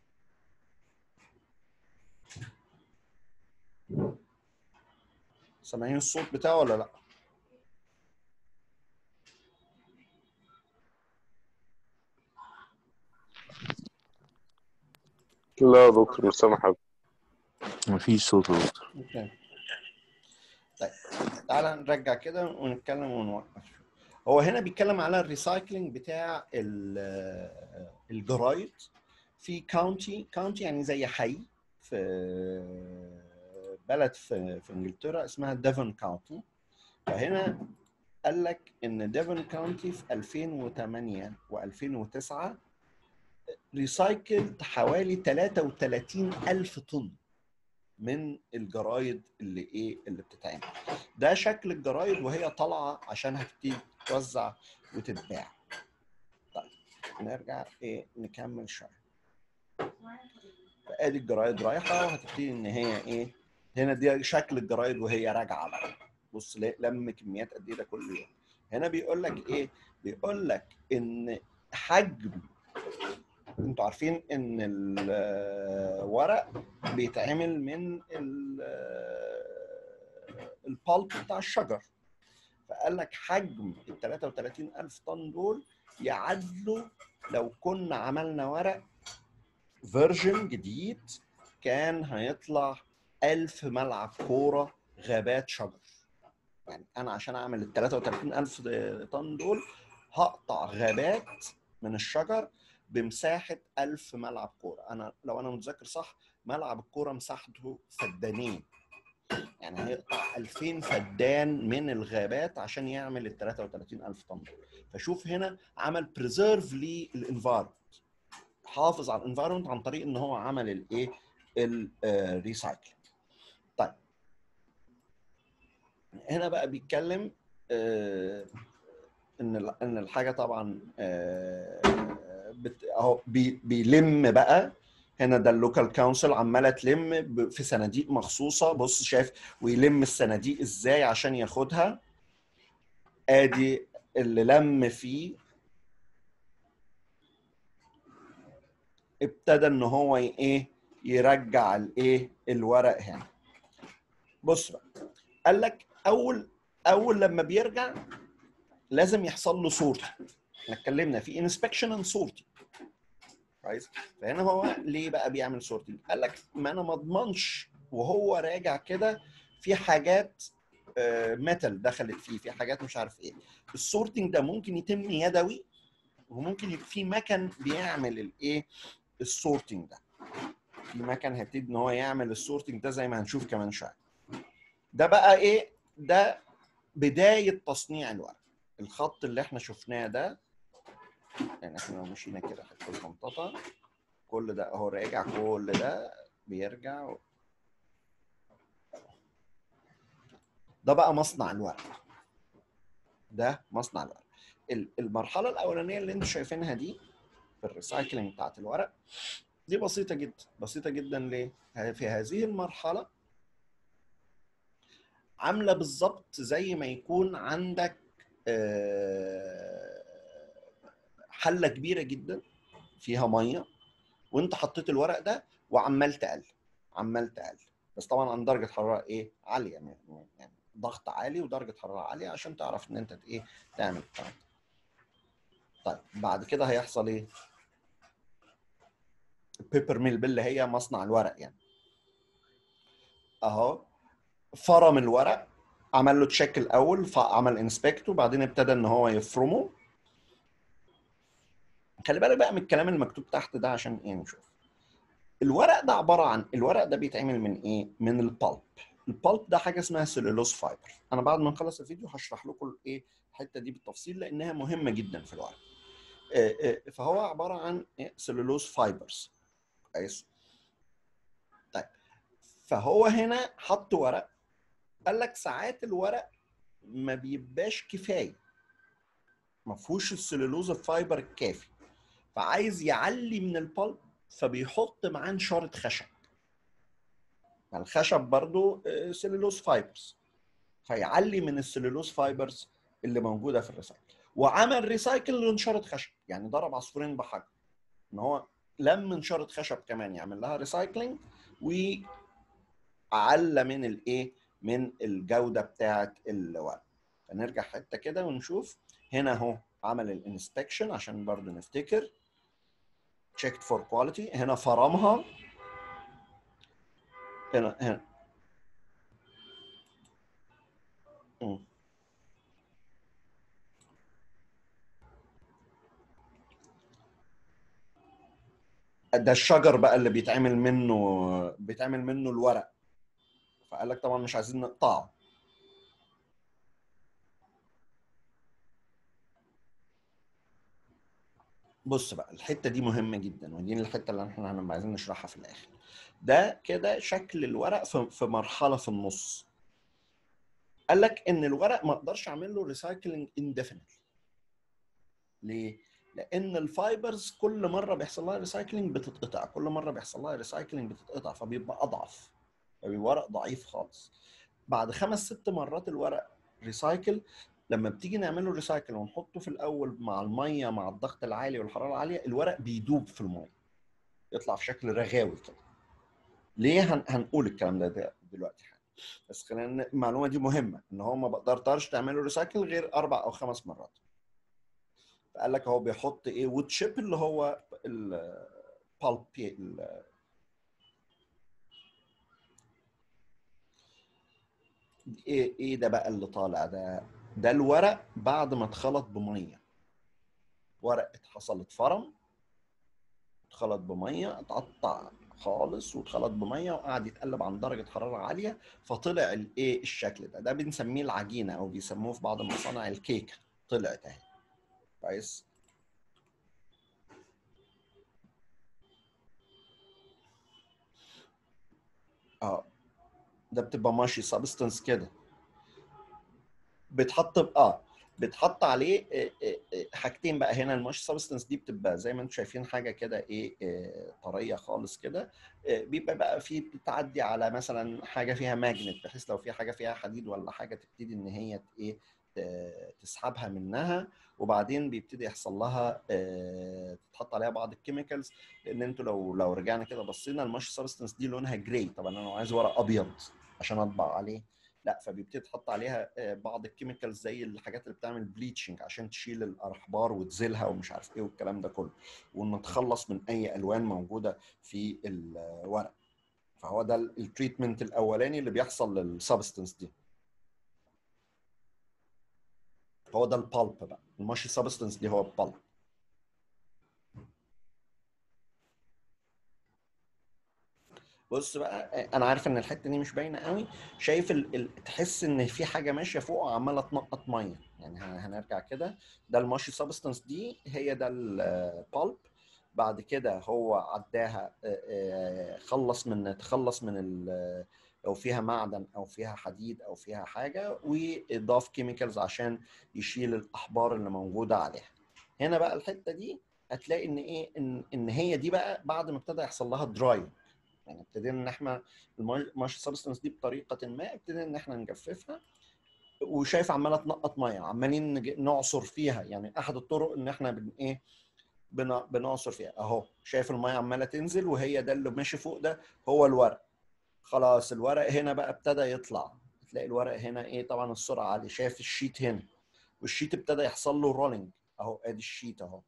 سامعين الصوت بتاعه ولا لا لا يا دكتور مش سامع حاجة مفيش صوت يا دكتور اوكي طيب تعالى نرجع كده ونتكلم ونوقف هو هنا بيتكلم على الريسايكلينج بتاع ال- الجرايد في كاونتي كاونتي يعني زي حي في بلد في في انجلترا اسمها ديفون كاونتي فهنا قال لك ان ديفون كاونتي في 2008 و2009 ريسايكلد حوالي 33 ألف طن من الجرايد اللي ايه اللي بتتعمل ده شكل الجرايد وهي طالعه عشان هتبتدي تتوزع وتتباع طيب نرجع ايه نكمل شويه فادي الجرايد رايحه وهتبتدي ان هي ايه هنا دي شكل الجرايد وهي راجعه بقى بص ل- لم كميات قد ايه ده كل يوم هنا بيقول لك ايه بيقول لك ان حجم انتوا عارفين ان الورق بيتعمل من البالب بتاع الشجر فقال لك حجم ال 33 ألف طن دول يعادلوا لو كنا عملنا ورق فيرجن جديد كان هيطلع ألف ملعب كورة غابات شجر يعني أنا عشان أعمل ال 33 ألف طن دول هقطع غابات من الشجر بمساحة 1000 ملعب كورة أنا لو أنا متذكر صح ملعب الكورة مساحته فدانين يعني هيقطع 2000 فدان من الغابات عشان يعمل ال 33000 طن فشوف هنا عمل بريزيرف للانفايرمنت حافظ على الانفايرمنت عن طريق ان هو عمل الايه الريسايكل طيب هنا بقى بيتكلم آه، ان ال- ان الحاجه طبعا آه، بت- اهو بي- بيلم بقى هنا ده اللوكال كونسل عماله تلم ب- في صناديق مخصوصه بص شايف ويلم الصناديق ازاي عشان ياخدها ادي اللي لم فيه ابتدى ان هو ي- ايه يرجع الايه الورق هنا بص بقى قال لك اول اول لما بيرجع لازم يحصل له صورتي احنا اتكلمنا في انسبكشن اند صورتي كويس فهنا هو ليه بقى بيعمل صورتي قال لك ما انا ما اضمنش وهو راجع كده في حاجات ميتال دخلت فيه في حاجات مش عارف ايه السورتنج ده ممكن يتم يدوي وممكن يبقى في مكن بيعمل الايه السورتنج ده في مكن هيبتدي ان هو يعمل السورتنج ده زي ما هنشوف كمان شويه ده بقى ايه ده بدايه تصنيع الورق الخط اللي احنا شفناه ده يعني احنا لو مشينا كده حته الخنططه كل ده اهو راجع كل ده بيرجع ده بقى مصنع الورق ده مصنع الورق ال- المرحله الاولانيه اللي انتم شايفينها دي في الريسايكلينج بتاعت الورق دي بسيطه جدا بسيطه جدا ليه في هذه المرحله عامله بالظبط زي ما يكون عندك آه، حله كبيره جدا فيها ميه وانت حطيت الورق ده وعمال تقلب عمال تقلب بس طبعا عن درجه حراره ايه عاليه يعني يعني ضغط عالي ودرجه حراره عاليه عشان تعرف ان انت ايه تعمل الكلام ده. طيب بعد كده هيحصل ايه البيبر ميل اللي هي مصنع الورق يعني اهو فرم الورق عمل له تشيك الاول فعمل انسبكت وبعدين ابتدى ان هو يفرمه خلي بالك بقى من الكلام المكتوب تحت ده عشان ايه نشوف الورق ده عباره عن الورق ده بيتعمل من ايه من البلب البلب ده حاجه اسمها سيلولوز فايبر انا بعد ما نخلص الفيديو هشرح لكم الايه الحته دي بالتفصيل لانها مهمه جدا في الورق آه، آه، فهو عباره عن سيلولوز فايبرز كويس طيب فهو هنا حط ورق قال لك ساعات الورق ما بيبقاش كفايه ما فيهوش السلولوز الفايبر الكافي فعايز يعلي من البلب فبيحط معاه نشاره خشب الخشب برضو سلولوز فايبرز فيعلي من السلولوز فايبرز اللي موجوده في الريسايكل وعمل ريسايكل لنشاره خشب يعني ضرب عصفورين بحجر ان هو لم نشاره خشب كمان يعمل لها ريسايكلينج وعلى من الايه من الجوده بتاعه الورق فنرجع حته كده ونشوف هنا اهو عمل الانسبكشن عشان برضو نفتكر checked for quality هنا فرمها هنا هنا مم. ده الشجر بقى اللي بيتعمل منه بيتعمل منه الورق فقال لك طبعا مش عايزين نقطعه بص بقى الحته دي مهمه جدا ودي الحته اللي احنا هنبقى عايزين نشرحها في الاخر ده كده شكل الورق في في مرحله في النص قال لك ان الورق ما اقدرش اعمل له ريسايكلينج انديفينيتلي ليه لان الفايبرز كل مره بيحصل لها ريسايكلينج بتتقطع كل مره بيحصل لها ريسايكلينج بتتقطع فبيبقى اضعف فبيبقى ورق ضعيف خالص بعد خمس ست مرات الورق ريسايكل لما بتيجي نعمله ريسايكل ونحطه في الاول مع الميه مع الضغط العالي والحراره العاليه الورق بيدوب في الميه يطلع في شكل رغاوي كده ليه هن... هنقول الكلام ده دلوقتي حاجة. بس خلينا المعلومه دي مهمه ان هو ما بقدرش تعمله ريسايكل غير اربع او خمس مرات فقال لك هو بيحط ايه وود شيب اللي هو البالب ايه ايه ده بقى اللي طالع ده ده الورق بعد ما اتخلط بميه ورق حصلت فرم اتخلط بميه اتقطع خالص واتخلط بميه وقعد يتقلب عن درجه حراره عاليه فطلع الايه الشكل ده ده بنسميه العجينه او بيسموه في بعض المصانع الكيكه طلعت اهي كويس اه ده بتبقى ماشي سبستنس كده بتحط اه بتحط عليه حاجتين بقى هنا الماش سبستنس دي بتبقى زي ما انتم شايفين حاجه كده ايه طريه خالص كده بيبقى بقى في بتعدي على مثلا حاجه فيها ماجنت بحيث لو في حاجه فيها حديد ولا حاجه تبتدي ان هي ايه تسحبها منها وبعدين بيبتدي يحصل لها تتحط عليها بعض الكيميكالز لان انتوا لو لو رجعنا كده بصينا الماش سبستنس دي لونها جراي طبعا انا عايز ورق ابيض عشان اطبع عليه لا فبيبتدي تحط عليها بعض الكيميكالز زي الحاجات اللي بتعمل بليتشنج عشان تشيل الاحبار وتزيلها ومش عارف ايه والكلام ده كله ونتخلص من اي الوان موجوده في الورق فهو ده التريتمنت الاولاني اللي بيحصل للسبستنس دي هو ده البالب بقى الماشي سبستنس دي هو البالب بص بقى انا عارف ان الحته دي مش باينه قوي شايف ال... ال... تحس ان في حاجه ماشيه فوق وعماله تنقط ميه يعني هنرجع كده ده الماشي سبستنس دي هي ده البالب بعد كده هو عداها خلص من تخلص من ال... لو فيها معدن او فيها حديد او فيها حاجه واضاف كيميكالز عشان يشيل الاحبار اللي موجوده عليها هنا بقى الحته دي هتلاقي ان ايه ان, إن هي دي بقى بعد ما ابتدى يحصل لها دراي يعني ابتدينا ان احنا الماش سبستنس دي بطريقه ما ابتدينا ان احنا نجففها وشايف عماله تنقط ميه عمالين نعصر فيها يعني احد الطرق ان احنا بن ايه بنعصر فيها اهو شايف الميه عماله تنزل وهي ده اللي ماشي فوق ده هو الورق خلاص الورق هنا بقى ابتدى يطلع تلاقي الورق هنا ايه طبعا السرعه عاليه شايف الشيت هنا والشيت ابتدى يحصل له رولينج اهو ادي الشيت اهو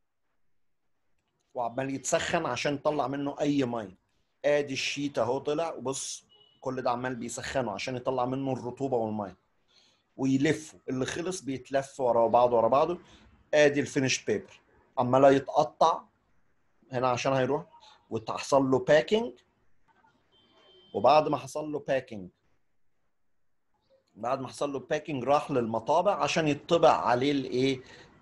وعمال يتسخن عشان يطلع منه اي ميه ادي الشيت اهو طلع وبص كل ده عمال بيسخنه عشان يطلع منه الرطوبه والميه ويلفوا اللي خلص بيتلف ورا بعضه ورا بعضه ادي الفينش بيبر عمال يتقطع هنا عشان هيروح وتحصل له باكينج وبعد ما حصل له باكينج بعد ما حصل له باكينج راح للمطابع عشان يطبع عليه الايه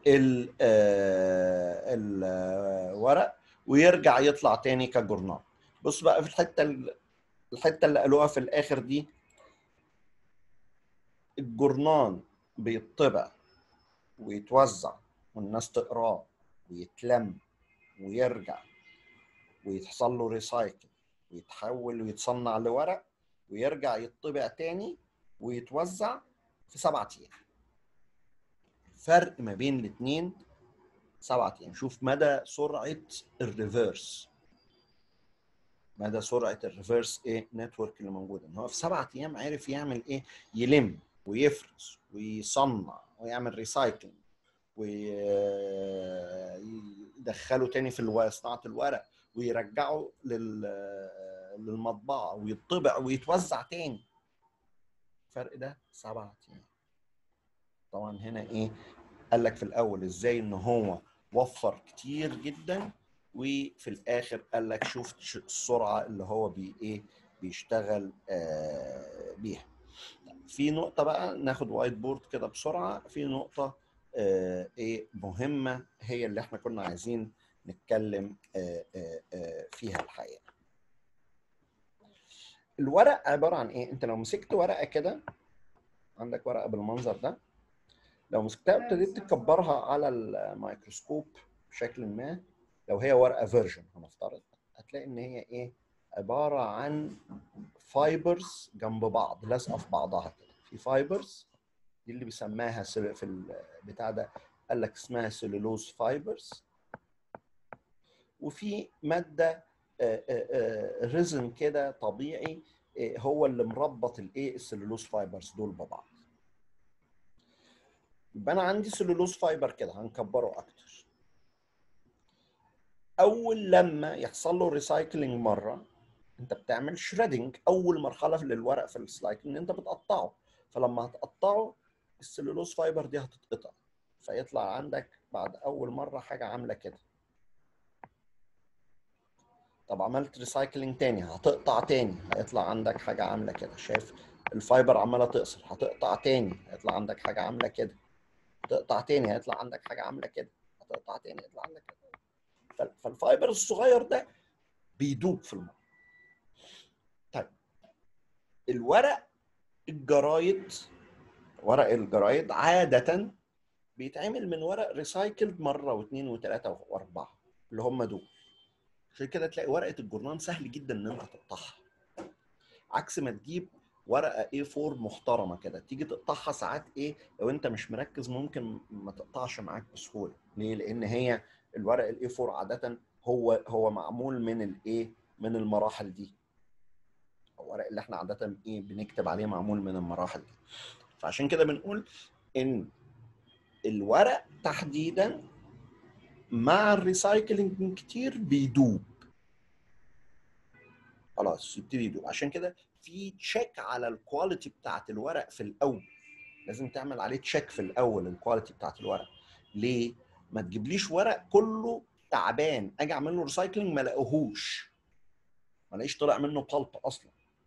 الورق ويرجع يطلع تاني كجورنال بص بقى في الحته الحته اللي قالوها في الاخر دي الجورنان بيطبع ويتوزع والناس تقراه ويتلم ويرجع ويحصل له ريسايكل ويتحول ويتصنع لورق ويرجع يطبع تاني ويتوزع في سبعة ايام فرق ما بين الاثنين سبعة ايام شوف مدى سرعه الريفرس مدى سرعه الريفرس ايه نتورك اللي موجوده ان هو في سبعة ايام عرف يعمل ايه يلم ويفرز ويصنع ويعمل ريسايكلينج ويدخله تاني في الو- صناعه الورق ويرجعه لل- للمطبعه ويطبع ويتوزع تاني الفرق ده سبعة ايام طبعا هنا ايه قال لك في الاول ازاي ان هو وفر كتير جدا وفي الاخر قال لك شوف ش- السرعه اللي هو بي ايه بيشتغل آه بيها في نقطه بقى ناخد وايت بورد كده بسرعه في نقطه آه ايه مهمه هي اللي احنا كنا عايزين نتكلم آه آه آه فيها الحقيقه الورق عباره عن ايه انت لو مسكت ورقه كده عندك ورقه بالمنظر ده لو مسكتها وابتديت تكبرها على الميكروسكوب بشكل ما لو هي ورقه فيرجن هنفترض هتلاقي ان هي ايه عباره عن فايبرز جنب بعض لازقه في بعضها كده في فايبرز دي اللي بيسماها سل- في البتاع ده قال لك اسمها سيلولوز فايبرز وفي ماده ريزن كده طبيعي آه، هو اللي مربط الايه السلولوز فايبرز دول ببعض يبقى انا عندي سلولوز فايبر كده هنكبره اكتر اول لما يحصل له ريسايكلينج مره انت بتعمل شريدنج اول مرحله للورق في السلايكلينج انت بتقطعه فلما هتقطعه السلولوز فايبر دي هتتقطع فيطلع عندك بعد اول مره حاجه عامله كده طب عملت ريسايكلينج تاني هتقطع تاني هيطلع عندك حاجه عامله كده شايف الفايبر عماله تقصر هتقطع تاني هيطلع عندك حاجه عامله كده تقطع تاني هيطلع عندك حاجه عامله كده هتقطع تاني هيطلع عندك كده فال- فالفايبر الصغير ده بيدوب في الميه طيب الورق الجرايد ورق الجرايد عاده بيتعمل من ورق ريسايكلد مره واثنين وثلاثه واربعه اللي هم دول عشان كده تلاقي ورقه الجورنان سهل جدا ان انت تقطعها عكس ما تجيب ورقه A4 محترمه كده تيجي تقطعها ساعات ايه لو انت مش مركز ممكن ما تقطعش معاك بسهوله ليه لان هي الورق الاي 4 عاده هو هو معمول من الايه من المراحل دي الورق اللي احنا عاده ايه بنكتب عليه معمول من المراحل دي فعشان كده بنقول ان الورق تحديدا مع الريسايكلينج كتير بيدوب خلاص يبتدي يدوب عشان كده في تشيك على الكواليتي بتاعت الورق في الاول لازم تعمل عليه تشيك في الاول الكواليتي بتاعت الورق ليه ما تجيبليش ورق كله تعبان اجي اعمل له ريسايكلينج ما الاقيهوش ما الاقيش طلع منه بلب اصلا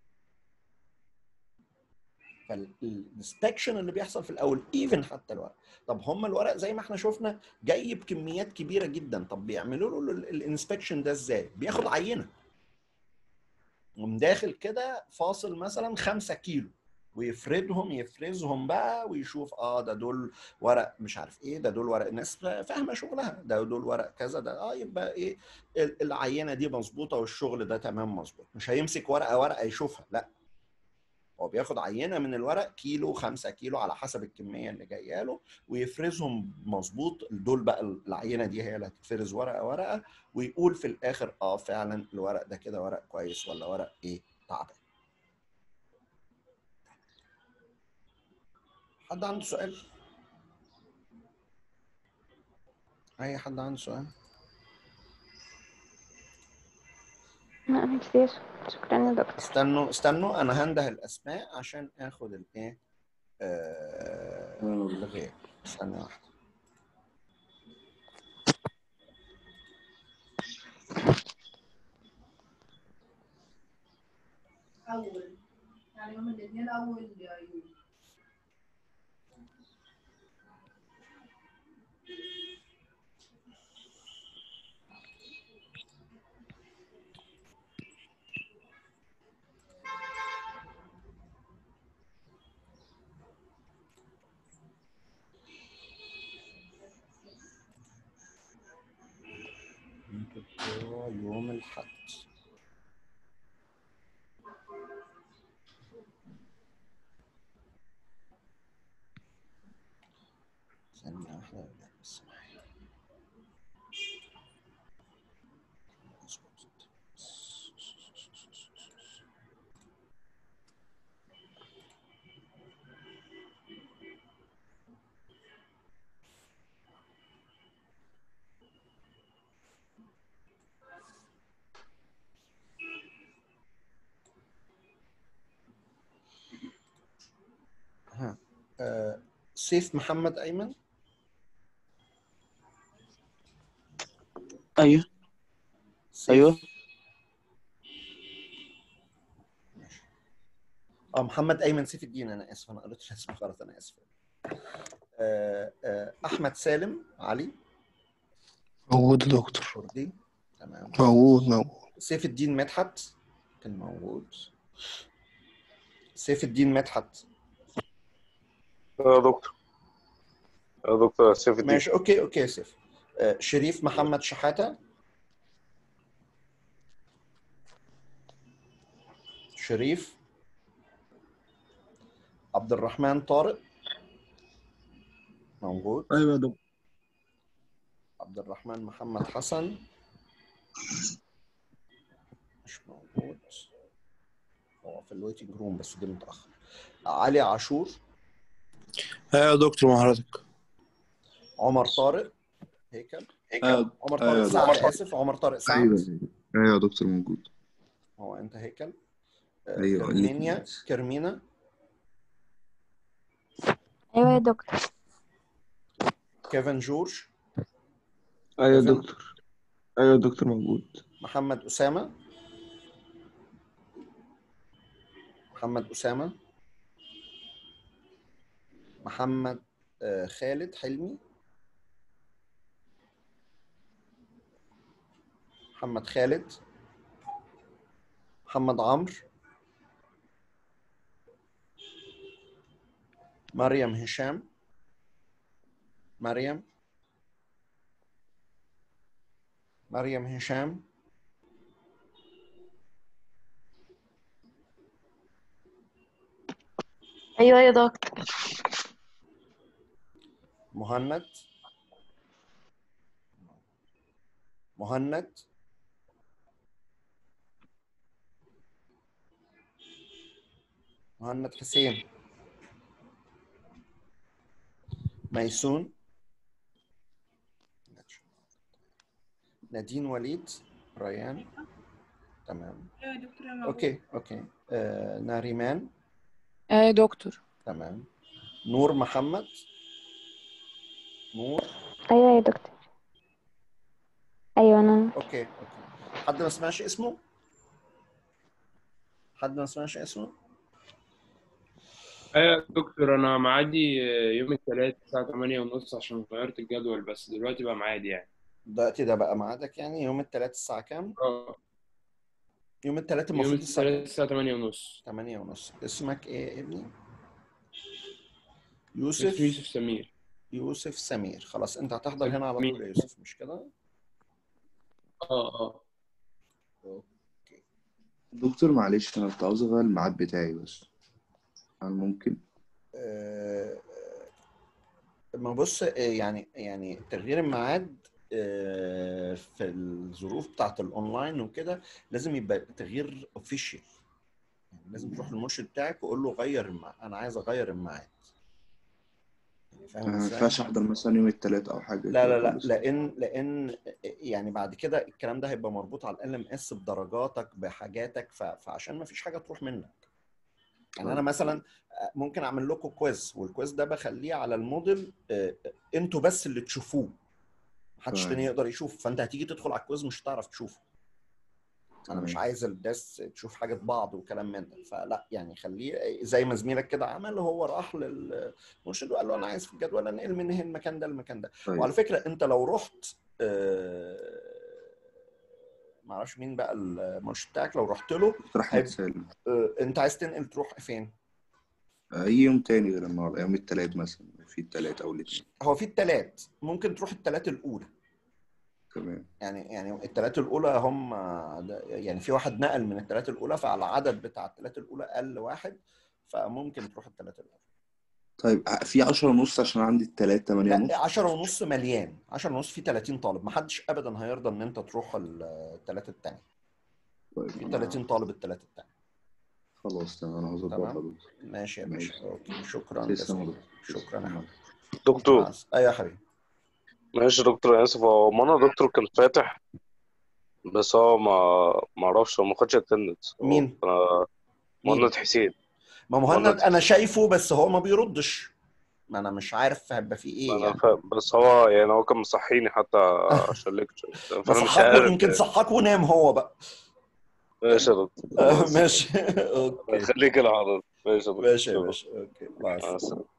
فالانسبكشن اللي بيحصل في الاول ايفن حتى الورق طب هم الورق زي ما احنا شفنا جاي بكميات كبيره جدا طب بيعملوا له الانسبكشن ده ازاي بياخد عينه ومن داخل كده فاصل مثلا 5 كيلو ويفردهم يفرزهم بقى ويشوف اه ده دول ورق مش عارف ايه ده دول ورق ناس فاهمه شغلها ده دول ورق كذا ده اه يبقى ايه ال- العينه دي مظبوطه والشغل ده تمام مظبوط مش هيمسك ورقه ورقه يشوفها لا هو بياخد عينه من الورق كيلو 5 كيلو على حسب الكميه اللي جايه له ويفرزهم مظبوط دول بقى العينه دي هي اللي هتتفرز ورقه ورقه ويقول في الاخر اه فعلا الورق ده كده ورق كويس ولا ورق ايه تعبان حد عنده سؤال اي حد عنده سؤال لا كتير شكرا يا دكتور استنوا استنوا انا هنده الاسماء عشان اخد الايه آه الغير ثانيه واحده أول يعني يوم الاثنين أول يوم بكرة يوم الحد ثانية واحدة يا ولاد بس معايا. ها آه، سيف محمد أيمن ايوه سيف. ايوه ماشي. اه محمد ايمن سيف الدين انا اسف انا قريت الاسم غلط انا اسف آه، آه، احمد سالم علي موجود يا دكتور كردي تمام موجود موجود سيف الدين مدحت كان موجود سيف الدين مدحت يا دكتور يا دكتور سيف الدين ماشي اوكي اوكي يا سيف آه، شريف محمد شحاته شريف عبد الرحمن طارق موجود ايوه يا دكتور عبد الرحمن محمد حسن مش موجود هو في الويتنج روم بس جه متأخر علي عاشور ايوه يا دكتور مع حضرتك عمر طارق هيكل ايوه عمر أيوة طارق يا سعد دكتور. اسف عمر طارق سعد ايوه ايوه يا دكتور موجود هو انت هيكل آه، أيوة، كرمينيا الاتنين. كرمينا ايوه يا دكتور كيفن جورج ايوه يا كيفن. دكتور ايوه يا دكتور موجود محمد أسامة محمد أسامة محمد آه، خالد حلمي محمد خالد محمد عمرو مريم هشام مريم مريم هشام ايوه يا دكتور مهند مهند مهند حسين ميسون نادين وليد ريان تمام ايوه يا دكتور انا موجود. اوكي اوكي آه ناريمان ايه يا دكتور تمام نور محمد نور ايوه يا دكتور ايوه انا اوكي اوكي حد ما سمعش اسمه حد ما سمعش اسمه ايوه يا دكتور انا معادي يوم الثلاث الساعة 8 ونص عشان غيرت الجدول بس دلوقتي بقى معادي يعني دلوقتي ده بقى ميعادك يعني يوم الثلاث الساعة كام؟ اه يوم الثلاث يوم المفروض الساعة الثلاث الساعة 8 ونص 8 ونص اسمك ايه يا ابني؟ اسمي يوسف يوسف سمير يوسف سمير خلاص انت هتحضر هنا على مين؟ طول يا يوسف مش كده؟ اه اه دكتور معلش انا كنت عاوز اغير الميعاد بتاعي بس هل ممكن آه، ما بص آه، يعني يعني تغيير الميعاد آه، في الظروف بتاعت الاونلاين وكده لازم يبقى تغيير اوفيشال يعني لازم تروح للمرشد بتاعك وقول له غير الميعاد انا عايز اغير الميعاد يعني فاهم ما ازاي؟ ينفعش احضر مثلا يوم الثلاث او حاجه لا لا كده لا خالص. لان لان يعني بعد كده الكلام ده هيبقى مربوط على ال ام اس بدرجاتك بحاجاتك ف- فعشان ما فيش حاجه تروح منك يعني انا طيب. مثلا ممكن اعمل لكم كويز والكويز ده بخليه على الموديل آه، انتوا بس اللي تشوفوه محدش طيب. تاني يقدر يشوف فانت هتيجي تدخل على الكويز مش هتعرف تشوفه انا مش تمام. عايز الناس تشوف حاجه بعض وكلام من ده فلا يعني خليه زي ما زميلك كده عمل هو راح للمرشد وقال له انا عايز في الجدول انقل من هنا المكان ده للمكان ده طيب. وعلى فكره انت لو رحت آه، معرفش مين بقى المرشد بتاعك لو رحت له دكتور احمد هيب- سالم آه، انت عايز تنقل تروح فين؟ اي يوم تاني غير النهارده يوم الثلاث مثلا في الثلاث او الاثنين هو في التلات ممكن تروح التلات الاولى تمام يعني يعني التلات الاولى هم ده- يعني في واحد نقل من التلات الاولى فعلى العدد بتاع التلات الاولى قل واحد فممكن تروح التلات الاولى طيب في 10 ونص عشان عندي التلات 8 ونص لا 10 ونص مليان 10 ونص في 30 طالب محدش ابدا هيرضى ان انت تروح الثلاثه التاني طيب في أنا- 30 طالب الثلاثه التاني خلاص تمام انا هظبطها تمام. دكتور ماشي يا ماشي. باشا اوكي شكرا تسلم يا جزيلا دكتور شكرا يا حبيبي دكتور مع الس- ايوه يا حبيبي ماشي يا دكتور أنا آسف هو منى دكتور كان فاتح بس هو ما ما اعرفش هو ما خدش اتندنس مين؟ مين؟ مهند حسين ما مهند مهند. انا شايفه بس هو ما بيردش ما انا مش عارف هيبقى فيه ايه انا يعني ف... بس هو يعني هو كان مصحيني حتى عشان ليكتشر فانا مش صحاك عارف يمكن صحاك ونام هو بقى ماشي يا دكتور آه، خلاص. ماشي اوكي خليك العرض ماشي يا دكتور ماشي يا باشا اوكي مع مع السلامه السلامة